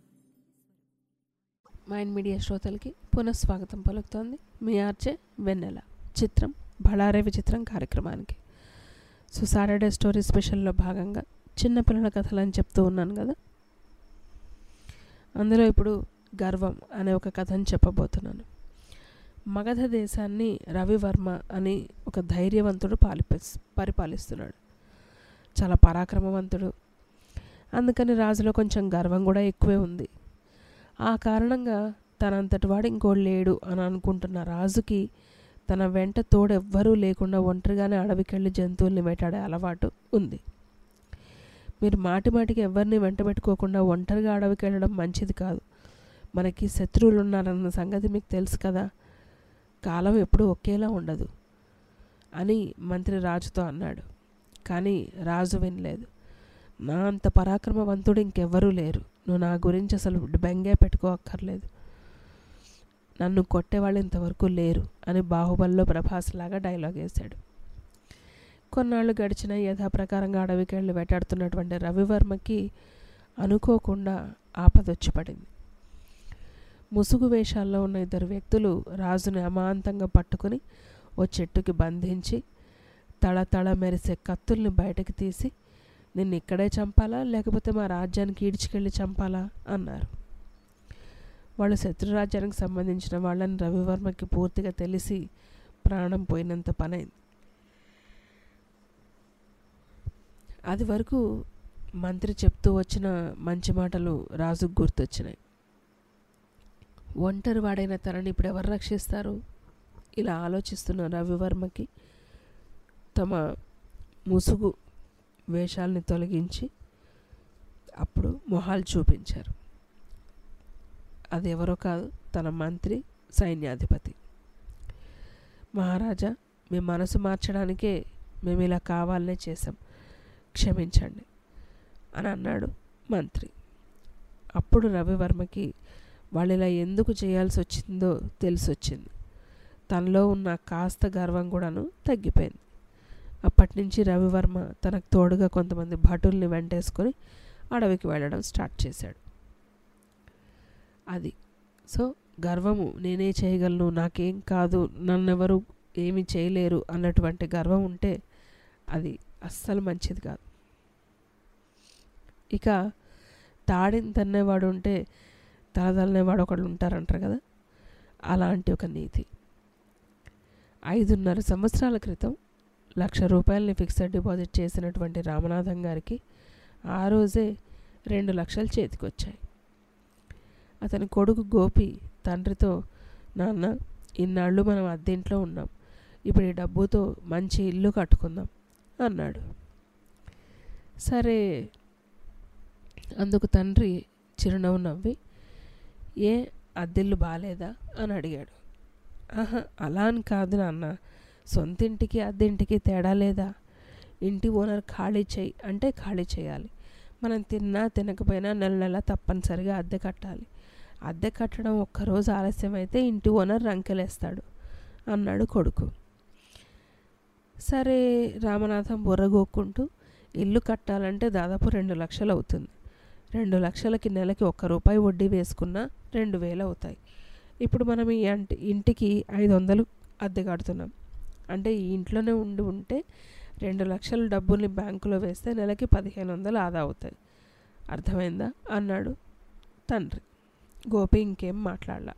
mind media శ్రోతలకి పునఃస్వాగతం పలుకుతోంది మీ RJ వెన్నెల చిత్రం బళారే విచిత్రం కార్యక్రమానికి సో సాటర్డే స్టోరీ స్పెషల్లో భాగంగా చిన్నపిల్లల కథలు అని చెప్తూ ఉన్నాను కదా అందులో ఇప్పుడు గర్వం అనే ఒక కథను చెప్పబోతున్నాను మగధ దేశాన్ని రవివర్మ అని ఒక ధైర్యవంతుడు పాలిపి పరిపాలిస్తున్నాడు చాలా పరాక్రమవంతుడు అందుకని రాజులో కొంచెం గర్వం కూడా ఎక్కువే ఉంది ఆ కారణంగా తనంతటి వాడు ఇంకోడు లేడు అని అనుకుంటున్న రాజుకి తన వెంట తోడెవ్వరూ లేకుండా ఒంటరిగానే అడవికెళ్ళి జంతువుల్ని వేటాడే అలవాటు ఉంది మీరు మాటి మాటికి ఎవరిని వెంట పెట్టుకోకుండా ఒంటరిగా అడవికి వెళ్ళడం మంచిది కాదు మనకి శత్రువులు ఉన్నారన్న సంగతి మీకు తెలుసు కదా కాలం ఎప్పుడూ ఒకేలా ఉండదు అని మంత్రి రాజుతో అన్నాడు కానీ రాజు వినలేదు నా అంత పరాక్రమవంతుడు ఇంకెవ్వరూ లేరు నువ్వు నా గురించి అసలు బెంగే పెట్టుకోక్కర్లేదు నన్ను కొట్టేవాళ్ళు ఇంతవరకు లేరు అని బాహుబలిలో ప్రభాస్లాగా డైలాగ్ వేశాడు కొన్నాళ్ళు గడిచిన యథాప్రకారంగా అడవికి వెళ్ళి వేటాడుతున్నటువంటి రవివర్మకి అనుకోకుండా ఆపదొచ్చి పడింది ముసుగు వేషాల్లో ఉన్న ఇద్దరు వ్యక్తులు రాజుని అమాంతంగా పట్టుకుని ఓ చెట్టుకి బంధించి తళతళ మెరిసే కత్తుల్ని బయటకు తీసి నిన్ను ఇక్కడే చంపాలా లేకపోతే మా రాజ్యానికి ఈడ్చుకెళ్ళి చంపాలా అన్నారు వాళ్ళు శత్రురాజ్యానికి సంబంధించిన వాళ్ళని రవివర్మకి పూర్తిగా తెలిసి ప్రాణం పోయినంత పనైంది అది వరకు మంత్రి చెప్తూ వచ్చిన మంచి మాటలు రాజుకు గుర్తొచ్చినాయి ఒంటరి వాడైన తనని ఇప్పుడు ఎవరు రక్షిస్తారు ఇలా ఆలోచిస్తున్న రవివర్మకి తమ ముసుగు వేషాల్ని తొలగించి అప్పుడు మొహాలు చూపించారు అది ఎవరో కాదు తన మంత్రి సైన్యాధిపతి మహారాజా మీ మనసు మార్చడానికే మేము ఇలా కావాలనే చేశాం క్షమించండి అని అన్నాడు మంత్రి అప్పుడు రవివర్మకి వాళ్ళు ఇలా ఎందుకు చేయాల్సి వచ్చిందో తెలిసొచ్చింది తనలో ఉన్న కాస్త గర్వం కూడాను తగ్గిపోయింది అప్పటి నుంచి రవివర్మ తనకు తోడుగా కొంతమంది భటుల్ని వెంటేసుకొని అడవికి వెళ్ళడం స్టార్ట్ చేశాడు అది సో గర్వము నేనే చేయగలను నాకేం కాదు నన్నెవరు ఏమి చేయలేరు అన్నటువంటి గర్వం ఉంటే అది అస్సలు మంచిది కాదు ఇక తాడిని తన్నేవాడు ఉంటే తలదలనేవాడు ఒకళ్ళు ఉంటారంటారు కదా అలాంటి ఒక నీతి ఐదున్నర సంవత్సరాల క్రితం లక్ష రూపాయలని ఫిక్స్డ్ డిపాజిట్ చేసినటువంటి రామనాథం గారికి ఆ రోజే రెండు లక్షలు చేతికొచ్చాయి అతని కొడుకు గోపి తండ్రితో నాన్న ఇన్నాళ్ళు మనం అద్దెంట్లో ఉన్నాం ఇప్పుడు ఈ డబ్బుతో మంచి ఇల్లు కట్టుకుందాం అన్నాడు సరే అందుకు తండ్రి చిరునవ్వు నవ్వి ఏ అద్దెల్లు బాగాలేదా అని అడిగాడు ఆహా అలా అని కాదు నాన్న సొంతింటికి అద్దెంటికి తేడా లేదా ఇంటి ఓనర్ ఖాళీ చేయి అంటే ఖాళీ చేయాలి మనం తిన్నా తినకపోయినా నెల నెల తప్పనిసరిగా అద్దె కట్టాలి అద్దె కట్టడం ఒక్కరోజు ఆలస్యమైతే ఇంటి ఓనర్ రంకెలేస్తాడు అన్నాడు కొడుకు సరే రామనాథం బుర్రగోక్కుంటూ ఇల్లు కట్టాలంటే దాదాపు రెండు లక్షలు అవుతుంది రెండు లక్షలకి నెలకి ఒక్క రూపాయి వడ్డీ వేసుకున్నా రెండు వేలు అవుతాయి ఇప్పుడు మనం ఈ అంటి ఇంటికి ఐదు వందలు అద్దె కడుతున్నాం అంటే ఈ ఇంట్లోనే ఉండి ఉంటే రెండు లక్షల డబ్బుల్ని బ్యాంకులో వేస్తే నెలకి పదిహేను వందలు ఆదా అవుతాయి అర్థమైందా అన్నాడు తండ్రి గోపి ఇంకేం మాట్లాడలా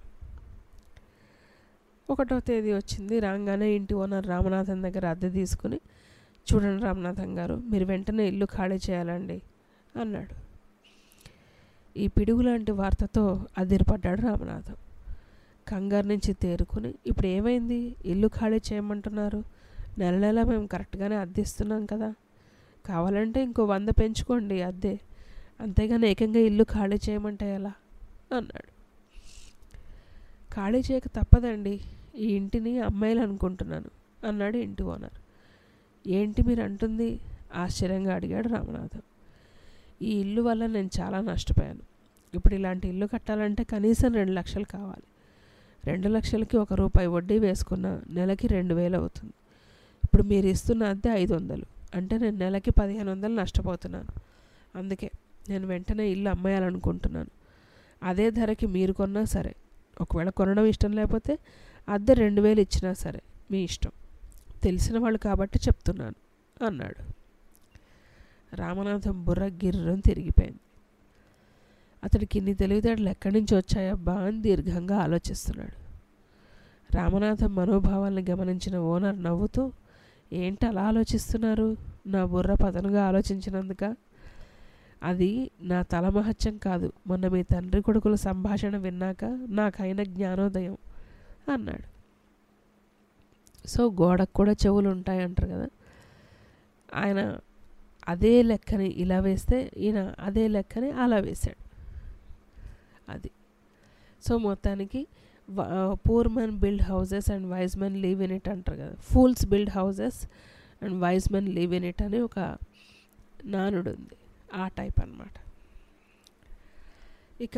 ఒకటో తేదీ వచ్చింది రాగానే ఇంటి ఓనర్ రామనాథన్ దగ్గర అద్దె తీసుకుని చూడండి రామనాథన్ గారు మీరు వెంటనే ఇల్లు ఖాళీ చేయాలండి అన్నాడు ఈ పిడుగు లాంటి వార్తతో అదిరిపడ్డాడు రామనాథం కంగారు నుంచి తేరుకుని ఇప్పుడు ఏమైంది ఇల్లు ఖాళీ చేయమంటున్నారు నెల నెల మేము కరెక్ట్గానే అద్దెస్తున్నాం కదా కావాలంటే ఇంకో వంద పెంచుకోండి అద్దె అంతేగాని ఏకంగా ఇల్లు ఖాళీ చేయమంటే ఎలా అన్నాడు ఖాళీ చేయక తప్పదండి ఈ ఇంటిని అమ్మాయిలు అనుకుంటున్నాను అన్నాడు ఇంటి ఓనర్ ఏంటి మీరు అంటుంది ఆశ్చర్యంగా అడిగాడు రామనాథం ఈ ఇల్లు వల్ల నేను చాలా నష్టపోయాను ఇప్పుడు ఇలాంటి ఇల్లు కట్టాలంటే కనీసం రెండు లక్షలు కావాలి రెండు లక్షలకి ఒక రూపాయి వడ్డీ వేసుకున్న నెలకి రెండు వేలు అవుతుంది ఇప్పుడు మీరు ఇస్తున్న అద్దె ఐదు వందలు అంటే నేను నెలకి పదిహేను వందలు నష్టపోతున్నాను అందుకే నేను వెంటనే ఇల్లు అమ్మేయాలనుకుంటున్నాను అదే ధరకి మీరు కొన్నా సరే ఒకవేళ కొనడం ఇష్టం లేకపోతే అద్దె రెండు వేలు ఇచ్చినా సరే మీ ఇష్టం తెలిసిన వాళ్ళు కాబట్టి చెప్తున్నాను అన్నాడు రామనాథం బుర్ర గిర్రం తిరిగిపోయింది అతడికి ఇన్ని తెలివితేటలు ఎక్కడి నుంచి వచ్చాయబ్బా అని దీర్ఘంగా ఆలోచిస్తున్నాడు రామనాథం మనోభావాల్ని గమనించిన ఓనర్ నవ్వుతూ ఏంటి అలా ఆలోచిస్తున్నారు నా బుర్ర పదనుగా ఆలోచించినందుక అది నా తలమహత్యం కాదు మొన్న మీ తండ్రి కొడుకుల సంభాషణ విన్నాక నాకైన జ్ఞానోదయం అన్నాడు సో గోడకు కూడా చెవులు ఉంటాయి అంటారు కదా ఆయన అదే లెక్కని ఇలా వేస్తే ఈయన అదే లెక్కని అలా వేశాడు అది సో మొత్తానికి poor men build houses and wise men live in it అంటారు కదా fools build houses and wise men live in it అని ఒక నానుడు ఉంది ఆ టైప్ అన్నమాట ఇక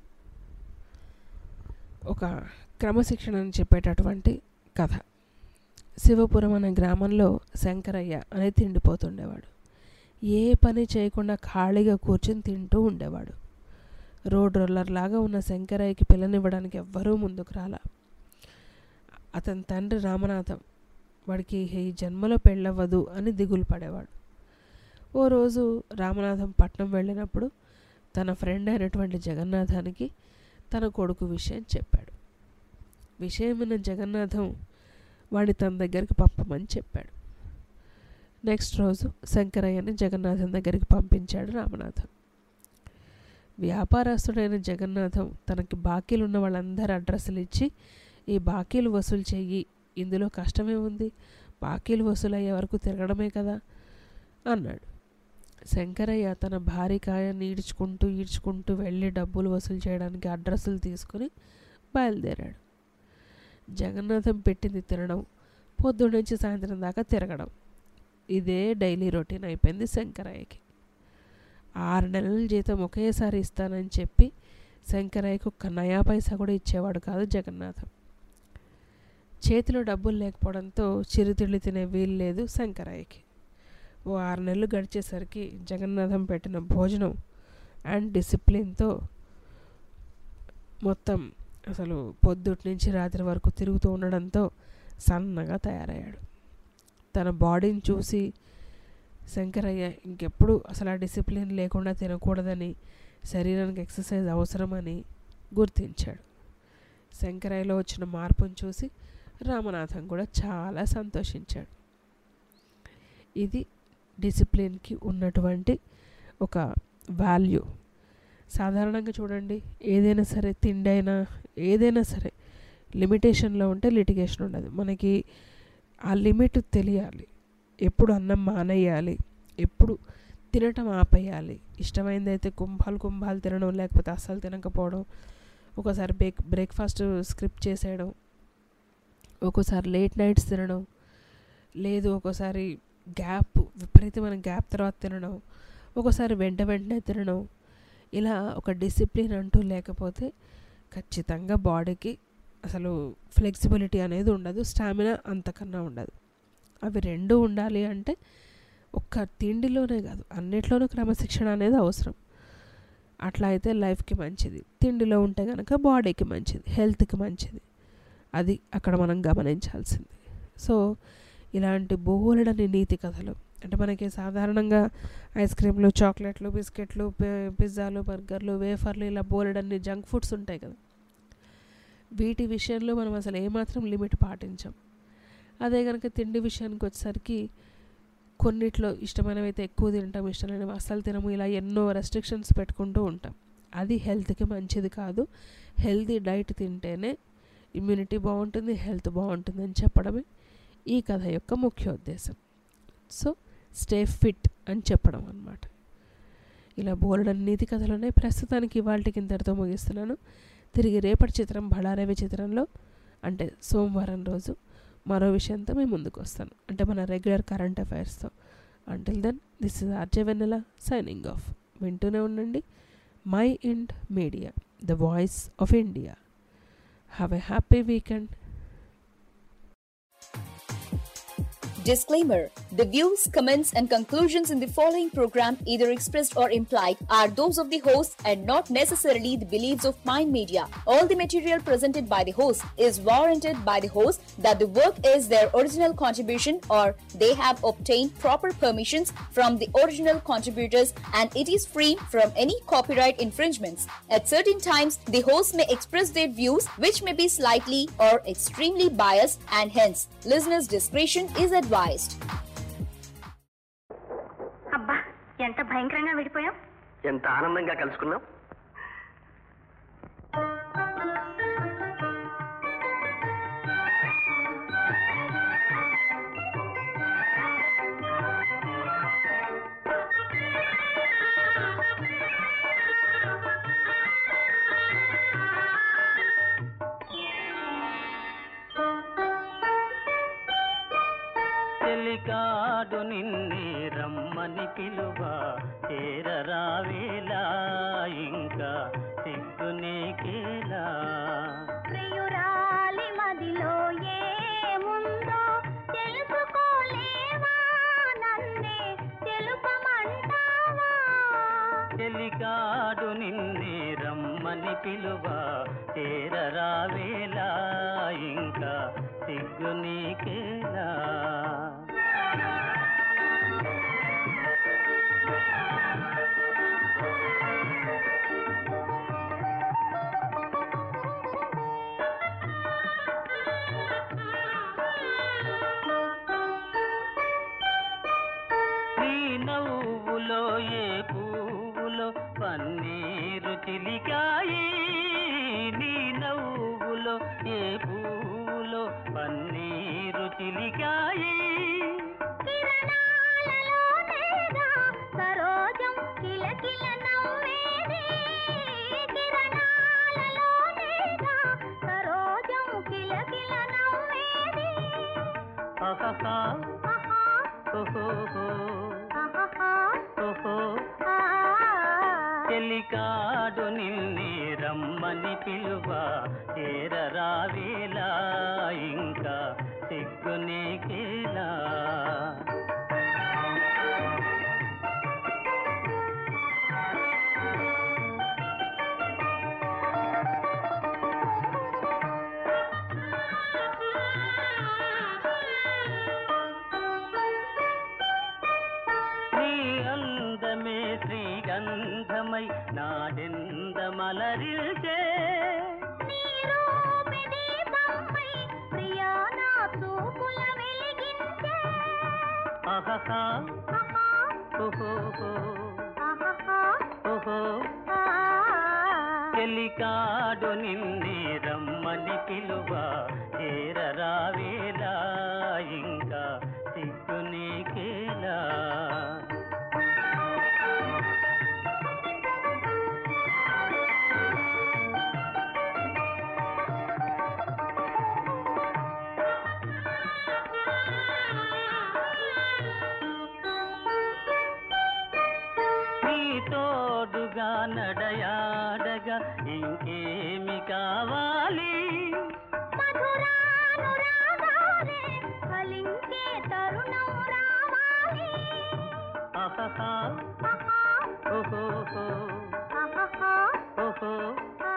ఒక క్రమశిక్షణను చెప్పేటటువంటి కథ శివపురం అనే గ్రామంలో శంకరయ్య అనే తిండిపోతుండేవాడు ఏ పని చేయకుండా ఖాళీగా కూర్చొని తింటూ ఉండేవాడు రోడ్ రోలర్ లాగా ఉన్న శంకరయ్యకి పిల్లనివ్వడానికి ఎవ్వరూ ముందుకు రాలా అతని తండ్రి రామనాథం వాడికి ఈ జన్మలో పెళ్ళవ్వదు అని దిగులు పడేవాడు ఓ రోజు రామనాథం పట్నం వెళ్ళినప్పుడు తన ఫ్రెండ్ అయినటువంటి జగన్నాథానికి తన కొడుకు విషయం చెప్పాడు విషయం విన్న జగన్నాథం వాడి తన దగ్గరికి పంపమని చెప్పాడు నెక్స్ట్ రోజు శంకరయ్యని జగన్నాథం దగ్గరికి పంపించాడు రామనాథం వ్యాపారస్తుడైన జగన్నాథం తనకి బాకీలు ఉన్న వాళ్ళందరి అడ్రస్లు ఇచ్చి ఈ బాకీలు వసూలు చెయ్యి ఇందులో కష్టమే ఉంది బాకీలు వసూలయ్యే వరకు తిరగడమే కదా అన్నాడు శంకరయ్య తన భార్యకాయని ఈడ్చుకుంటూ ఈడ్చుకుంటూ వెళ్ళి డబ్బులు వసూలు చేయడానికి అడ్రస్సులు తీసుకుని బయలుదేరాడు జగన్నాథం పెట్టింది తినడం పొద్దున్న నుంచి సాయంత్రం దాకా తిరగడం ఇదే డైలీ రొటీన్ అయిపోయింది శంకరయ్యకి ఆరు నెలల జీతం ఒకేసారి ఇస్తానని చెప్పి శంకరయ్యకు ఒక్క నయా పైసా కూడా ఇచ్చేవాడు కాదు జగన్నాథం చేతిలో డబ్బులు లేకపోవడంతో చిరుతిళ్ళు తినే వీలు లేదు శంకరయ్యకి ఓ ఆరు నెలలు గడిచేసరికి జగన్నాథం పెట్టిన భోజనం అండ్ డిసిప్లిన్తో మొత్తం అసలు పొద్దుటి నుంచి రాత్రి వరకు తిరుగుతూ ఉండడంతో సన్నగా తయారయ్యాడు తన బాడీని చూసి శంకరయ్య ఇంకెప్పుడు అసలు ఆ డిసిప్లిన్ లేకుండా తినకూడదని శరీరానికి ఎక్సర్సైజ్ అవసరమని గుర్తించాడు శంకరయ్యలో వచ్చిన మార్పును చూసి రామనాథం కూడా చాలా సంతోషించాడు ఇది డిసిప్లిన్కి ఉన్నటువంటి ఒక వాల్యూ సాధారణంగా చూడండి ఏదైనా సరే తిండి అయినా ఏదైనా సరే లిమిటేషన్లో ఉంటే లిటిగేషన్ ఉండదు మనకి ఆ లిమిట్ తెలియాలి ఎప్పుడు అన్నం మానేయాలి ఎప్పుడు తినటం ఆపేయాలి ఇష్టమైంది అయితే కుంభాలు కుంభాలు తినడం లేకపోతే అస్సలు తినకపోవడం ఒకసారి బ్రేక్ బ్రేక్ఫాస్ట్ స్క్రిప్ట్ చేసేయడం ఒక్కోసారి లేట్ నైట్స్ తినడం లేదు ఒక్కోసారి గ్యాప్ విపరీతమైన గ్యాప్ తర్వాత తినడం ఒక్కోసారి వెంట వెంటనే తినడం ఇలా ఒక డిసిప్లిన్ అంటూ లేకపోతే ఖచ్చితంగా బాడీకి అసలు ఫ్లెక్సిబిలిటీ అనేది ఉండదు స్టామినా అంతకన్నా ఉండదు అవి రెండు ఉండాలి అంటే ఒక్క తిండిలోనే కాదు అన్నిట్లోనూ క్రమశిక్షణ అనేది అవసరం అట్లా అయితే లైఫ్కి మంచిది తిండిలో ఉంటే కనుక బాడీకి మంచిది హెల్త్కి మంచిది అది అక్కడ మనం గమనించాల్సింది సో ఇలాంటి బోలెడని నీతి కథలు అంటే మనకి సాధారణంగా ఐస్ క్రీమ్లు చాక్లెట్లు బిస్కెట్లు పి- పిజ్జాలు బర్గర్లు వేఫర్లు ఇలా బోలెడన్ని జంక్ ఫుడ్స్ ఉంటాయి కదా వీటి విషయంలో మనం అసలు ఏమాత్రం లిమిట్ పాటించాం అదే కనుక తిండి విషయానికి వచ్చేసరికి కొన్నిట్లో ఇష్టమైనవైతే ఎక్కువ తింటాం ఇష్టమైనవి అస్సలు తినము ఇలా ఎన్నో రెస్ట్రిక్షన్స్ పెట్టుకుంటూ ఉంటాం అది హెల్త్కి మంచిది కాదు హెల్తీ డైట్ తింటేనే ఇమ్యూనిటీ బాగుంటుంది హెల్త్ బాగుంటుంది అని చెప్పడమే ఈ కథ యొక్క ముఖ్య ఉద్దేశం సో స్టే ఫిట్ అని చెప్పడం అన్నమాట ఇలా బోలెడన్ని నీతి కథలు ఉన్నాయి ప్రస్తుతానికి ఇవాళకి ఇంతటితో ముగిస్తున్నాను తిరిగి రేపటి చిత్రం బళారవి చిత్రంలో అంటే సోమవారం రోజు మరో విషయంతో మేము ముందుకు వస్తాను అంటే మన రెగ్యులర్ కరెంట్ అఫైర్స్తో until then this is RJ Vennela signing off వింటూనే ఉండండి Mind media the voice of India have a happy weekend Disclaimer The views, comments, and conclusions in the following program, either expressed or implied, are those of the host and not necessarily the beliefs of Mind Media. All the material presented by the host is warranted by the host that the work is their original contribution or they have obtained proper permissions from the original contributors and it is free from any copyright infringements. At certain times, the host may express their views which may be slightly or extremely biased and hence listeners' discretion is advised. అబ్బా ఎంత భయంకరంగా విడిపోయాం ఎంత ఆనందంగా కలుసుకున్నాం చెలికాడు నిన్నే రమ్మని పిలువ చేరరావేలా ఇంకా సిగ్గు నీకేలా ప్రియురాలి మదిలో ఏముందో తెలుసుకోలేవా నన్నే తెలుపమంటావా చెలికాడు నిన్నే రమ్మని పిలువ చేరరావేలా ఇంకా సిగ్గు నీకేలా ఏ పూలో పన్నీరు చిలికాయి కిరణాలలోనేగా సరోజం కిలకిల నవ్వేది కిరణాలలోనేగా సరోజం కిలకిల నవ్వేది అహహా ఆహా ఓహోహో ఆహాహా ఓహో ఆ చెలికాడు నిన్నే రమ్మని పిలువ చేరరావేలా ఇంకా సిగ్గునేకేలా నీ అందమే శ్రీగంధమై నాడెందమలరిల్చే నీ రూపే దీపంపై ప్రియా నా చూపుల వెలిగించే అహహా ఆహా ఓహోహో ఆహాహా ఓహో ఆ చెలికాడు నిన్నే రమ్మని పిలువ చేరరావేలా ఇంకా సిగ్గునేకేలా నీ తోడుగా నడయాడగా ఇంకేమి కావాలి మధురానురాగాలే ఫలించే తరుణం రావాలి అహహా ఆహా ఓహోహో ఆహాహా ఓహో ఆ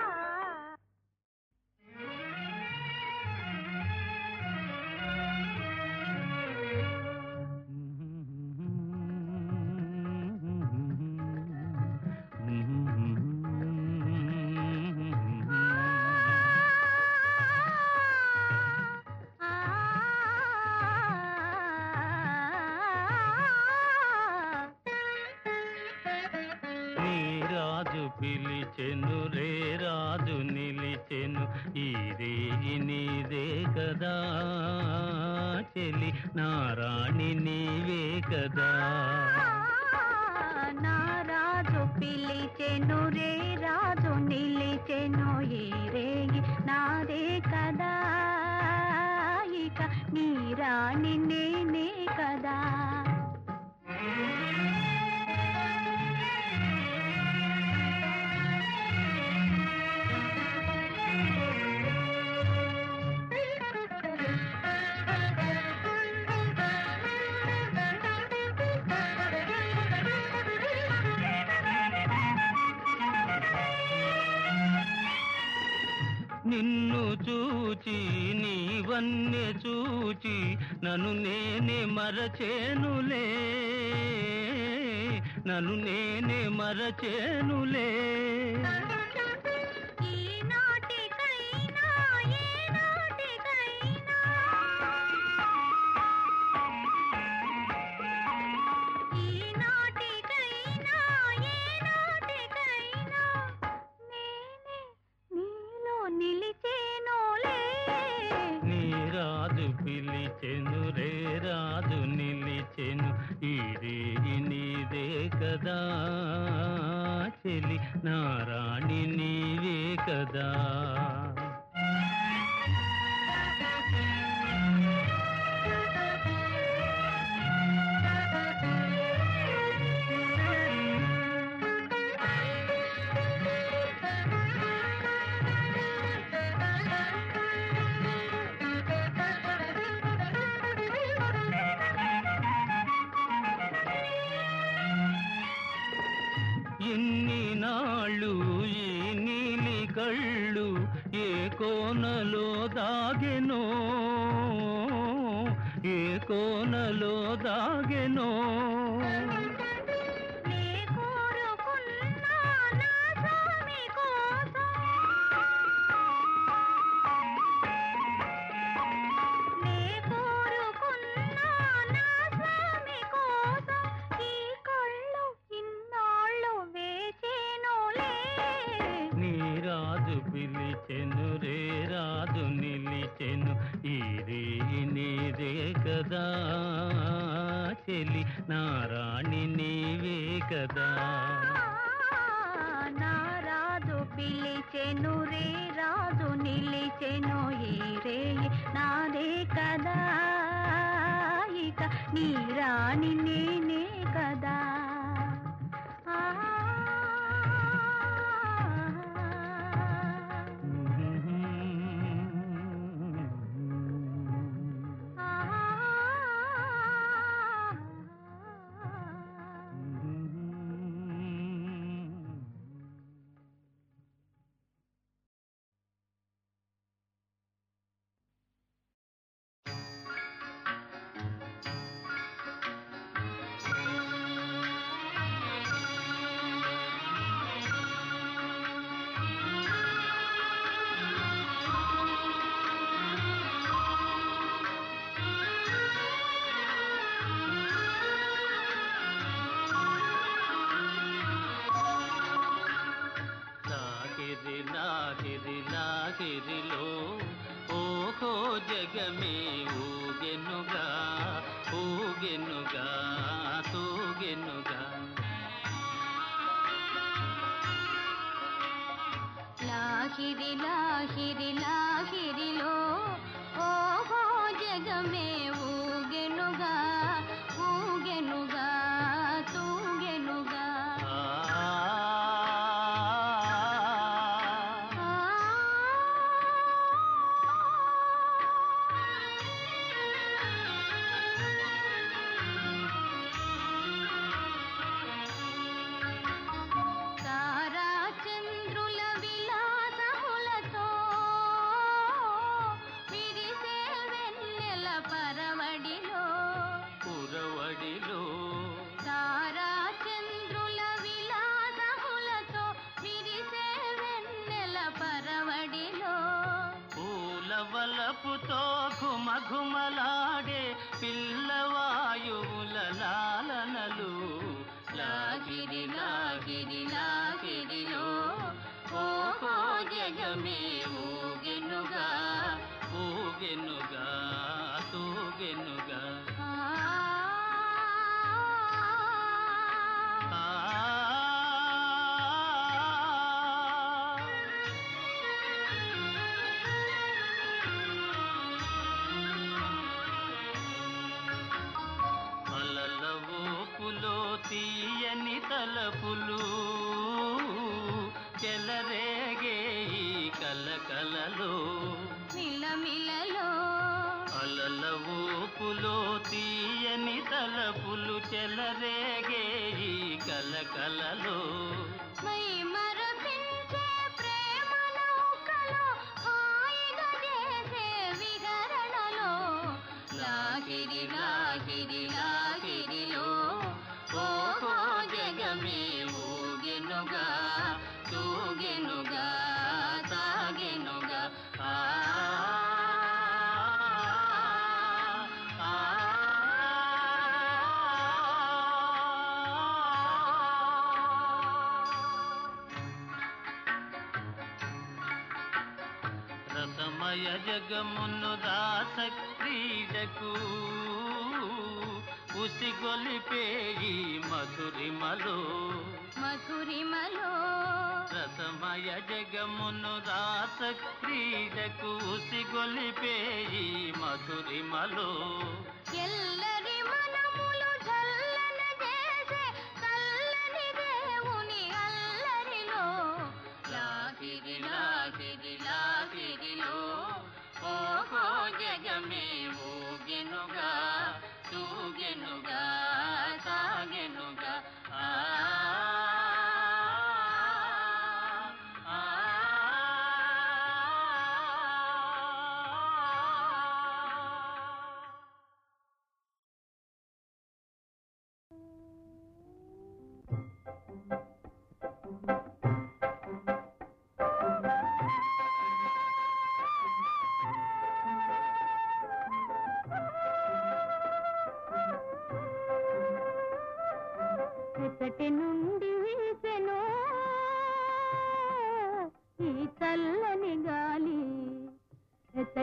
నీ రాజు పిలిచెను రే రాజు నిలిచెను ఈ రేగి నీదే కదా చెలి నారాణి నీవే కదా నా రాజు పిలిచెను రే రాజు నిలిచెను ఈ రేగి నాదే కదా ఇక నీ రాణి నేనే కదా నిన్ను చూచి నీవన్నే చూచి నన్ను నేనే మరచేనులే నన్ను నేనే మరచేనులే ఈ నాటికైనా ఏ నాటికైనా ఈ నాటికైనా ఏ నాటికైనా నేనే నీలో నిలిచేనోలే నీ రాజు పిలిచెను రే రాజు నిలిచెను ఈ రేగి నీదే కదా చెలి నారాణి నీవే కదా ఎన్ని నాళ్ళు ఈ నీలి కళ్ళు ఏ కోనలో దాగెనో ఏ కోనలో దాగెనో నే కోరుకున్నా నా స్వామి కోసం నే కోరుకున్నా నా స్వామి కోసం ఈ కళ్ళు ఇన్నాళ్ళు వేచేనోలే నీ రాజు పిలి నిలిచెను రే రాదు నిలిచెను ఈ రే నీదే కదా చెలి నారాణి నీవే కదా నారాజు పిలిచెను రే రాజు నిలిచెను ఈ రే నాదే కదా ఇక నీ రాణి నేనే కదా ఆ లాగిరి లాగిరి లాగిరిలో ఓహో జగమే ఊగెనుగా ఊగెనుగా తూగెనుగా లాహిరి లాహిరి లాహిరిలో ఓహో జగమే ఊగెనుగా ఊగెనుగా తూగెనుగా తారా చంద్రుల విలాసములతో విరిసే వెన్నెల పరవడిలో పురవడిలో తారా చంద్రుల విలాసములతో విరిసే వెన్నెల పరవడిలో పూల వలపుతో ఘుమఘుమలాడే పిల్లవాయువుల లాలనలు లాగిరి లాగిరి లాగిరిలో ఓహో జగమే ఊగెనుగా ఊగెనుగా తూగెనుగా అలల ఊపులో తీయని తలపులు చెలరేగే ఈ కలకలలో మిలమిలలో అలల ఊపులో తీయని తలపులు చెలరేగే ఈ కలకలలో మై మరపించే ప్రేమ నౌకలో హాయిగా చేసే విహరణలో లాగిరి లాగిరి లాగిరిలో ఓహో జగమే ఊగెనుగా తూగెనుగా తాగెనుగా ఆ రసమయ జగమును దాస క్రీడకు ఉసిగొలిపే ఈ మధురిమలో మధురిమలో రసమయ జగమును రాస క్రీడకు ఉసిగొలిపే ఈ మధురిమలో ఎల్లరి మనములు చల్లన చేసే చల్లని దేవుని అల్లరిలో లాగిరి లాగిరి లాగిరిలో ఓహో జగమే ఊగెనుగా తూగెనుగా సాగెనుగా ఆ ఆ ఎక్కటి నుండి వీసెను ఈ చల్లని గాలి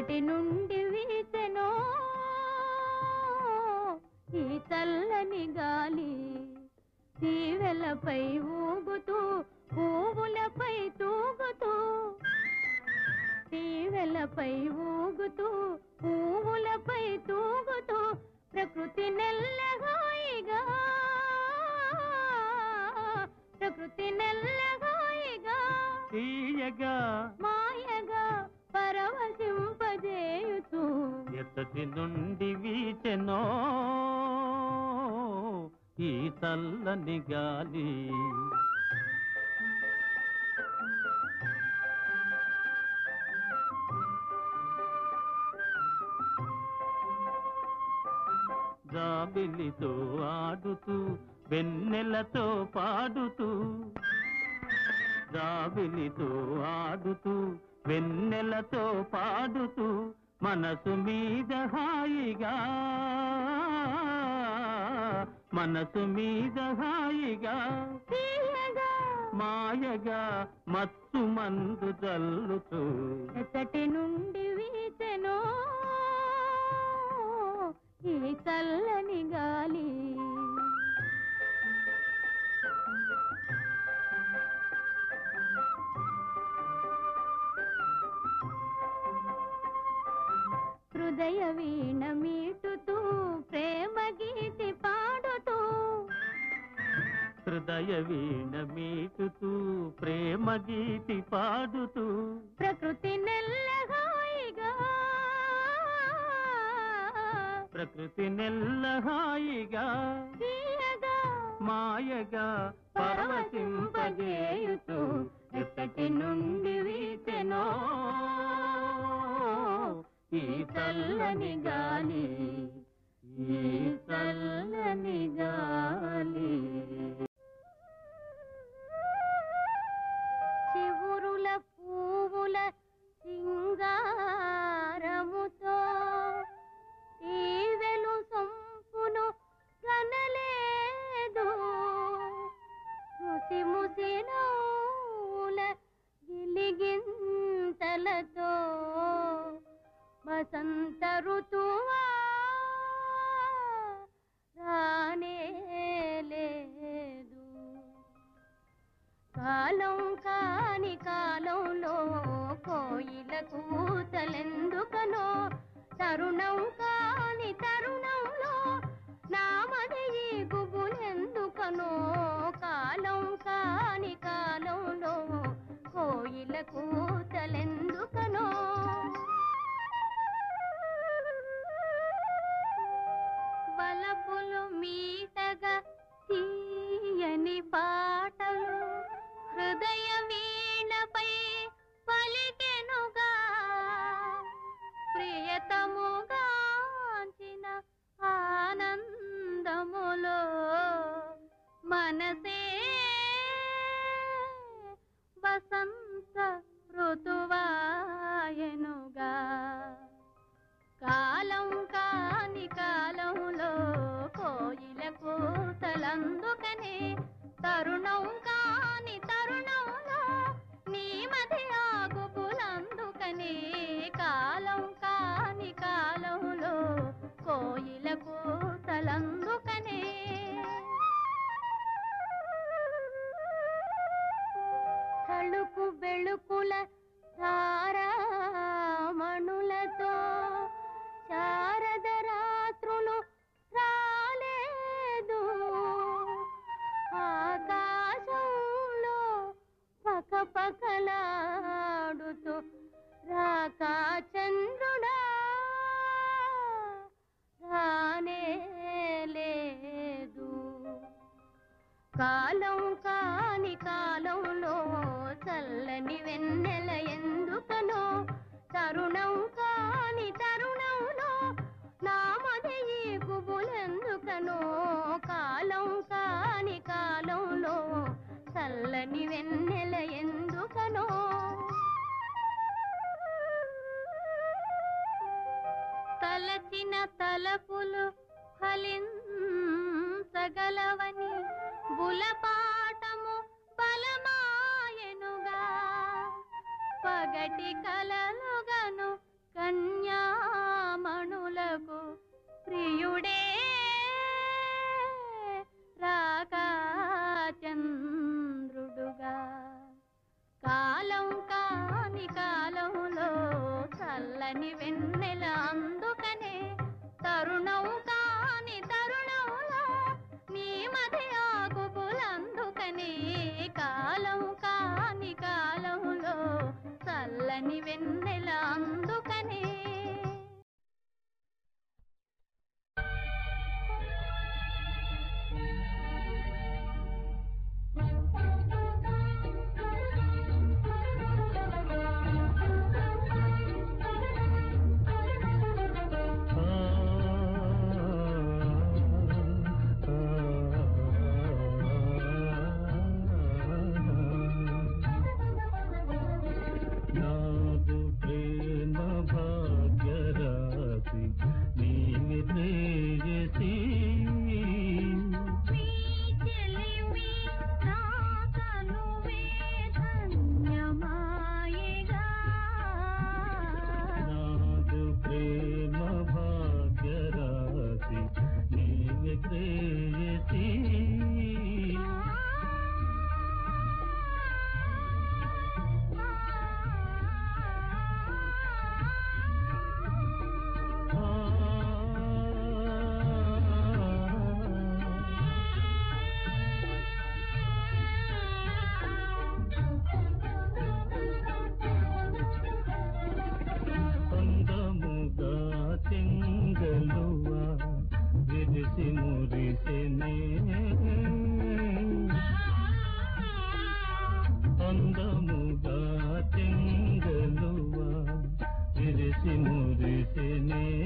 ఎచ్చటి నుండి వీచెనో ఈ చల్లని గాలి తీవెలపై ఊగుతూ పువ్వులపై తూగుతూ తీవెలపై ఊగుతూ పువ్వులపై తూగుతూ ప్రకృతి నెల్లగాయిగా ప్రకృతి నెల్లగాయిగా తీయగా మాయగా పరవశింపజేయుతూ ఎత్తటి నుండి వీచెనో ఈ చల్లని గాలి జాబిలితో ఆడుతూ వెన్నెలతో పాడుతూ జాబిలితో ఆడుతూ వెన్నెలతో పాడుతూ మనసు మీద హాయిగా మనసు మీద హాయిగా తీయగా మాయగా మత్తు మందు జల్లుతూ ఎచ్చటి నుండి వీచెనో ఈ చల్లని గాలి హృదయ వీణ మీటుతూ ప్రేమ గీతి పాడుతూ హృదయ వీణ మీటుతూ ప్రేమ గీతి పాడుతూ ప్రకృతి నెల్లగాయిగా ప్రకృతి నెల్ల హాయిగా తీయగా మాయగా పరవశింపజేయుతూ ఎత్తటి నుండి వీచెనో ఈ చల్లని గాలి ఈ చల్లని గాలి చివురుల పువ్వుల సింగారముతో తీవెలు సొంపును కనలేదు ముసి ముసి నవ్వుల గిలిగింతలతో వసంత ఋతువా రానే లేదు కాలం కాని కాలంలో కోయిల కూతలెందుకనో తరుణం కాని తరుణంలో నామది ఈ గుబులెందుకనో కాలం కాని కాలంలో కోయిల కూతలెందుకనో వలపులు మీటగా తీయని పాటలు హృదయ వీణపై పలికెనుగా ప్రియతముగాంచిన ఆనందములో మనసే వసంత ఋతువాయనుగా కాలం కాని కాలంలో కోయిల కూతలందుకనే తరుణం కాని తరుణంలో నీ మధ్య ఆగుపులందుకనే కాలం కాని కాలంలో కోయిల కూతలందుకనే తళుకు బెళుకుల తారామణులతో శారద రాత్రులు రాలేదు ఆకాశంలో పక పకలాడుతూ రాకా చంద్రుడా రానే లేదు కాలం కాని కాలంలో చల్లని వెన్నెల ఎందుకనో తరుణం కాని తరుణంలో నామది ఈ గుబులెందుకనో కాలం కాని కాలంలో చల్లని వెన్నెల ఎందుకనో తలచిన తలపులు ఫలించగలవని బులపాటము బలమాయనుగా పగటి కలలుగను కన్యామణులకు ప్రియుడే రాకా చంద్రుడుగా కాలం కాని కాలంలో చల్లని వెన్నెల అందుకనే తరుణం కాని తరుణంలో నీ మధ్య ఆకుపులందుకనే కాలం కాని కాలంలో చల్లని వెన్నెల అందుకనే నాదు ప్రేమ భాగ్యరాశి నీవి ప్రేయసి నాదు ప్రేమ భాగ్యరాశి నీవి ప్రేయసి అందముగా చెంగలువా విరిసి మురిసినే అందముగా చెంగలువా విరిసి మురిసినే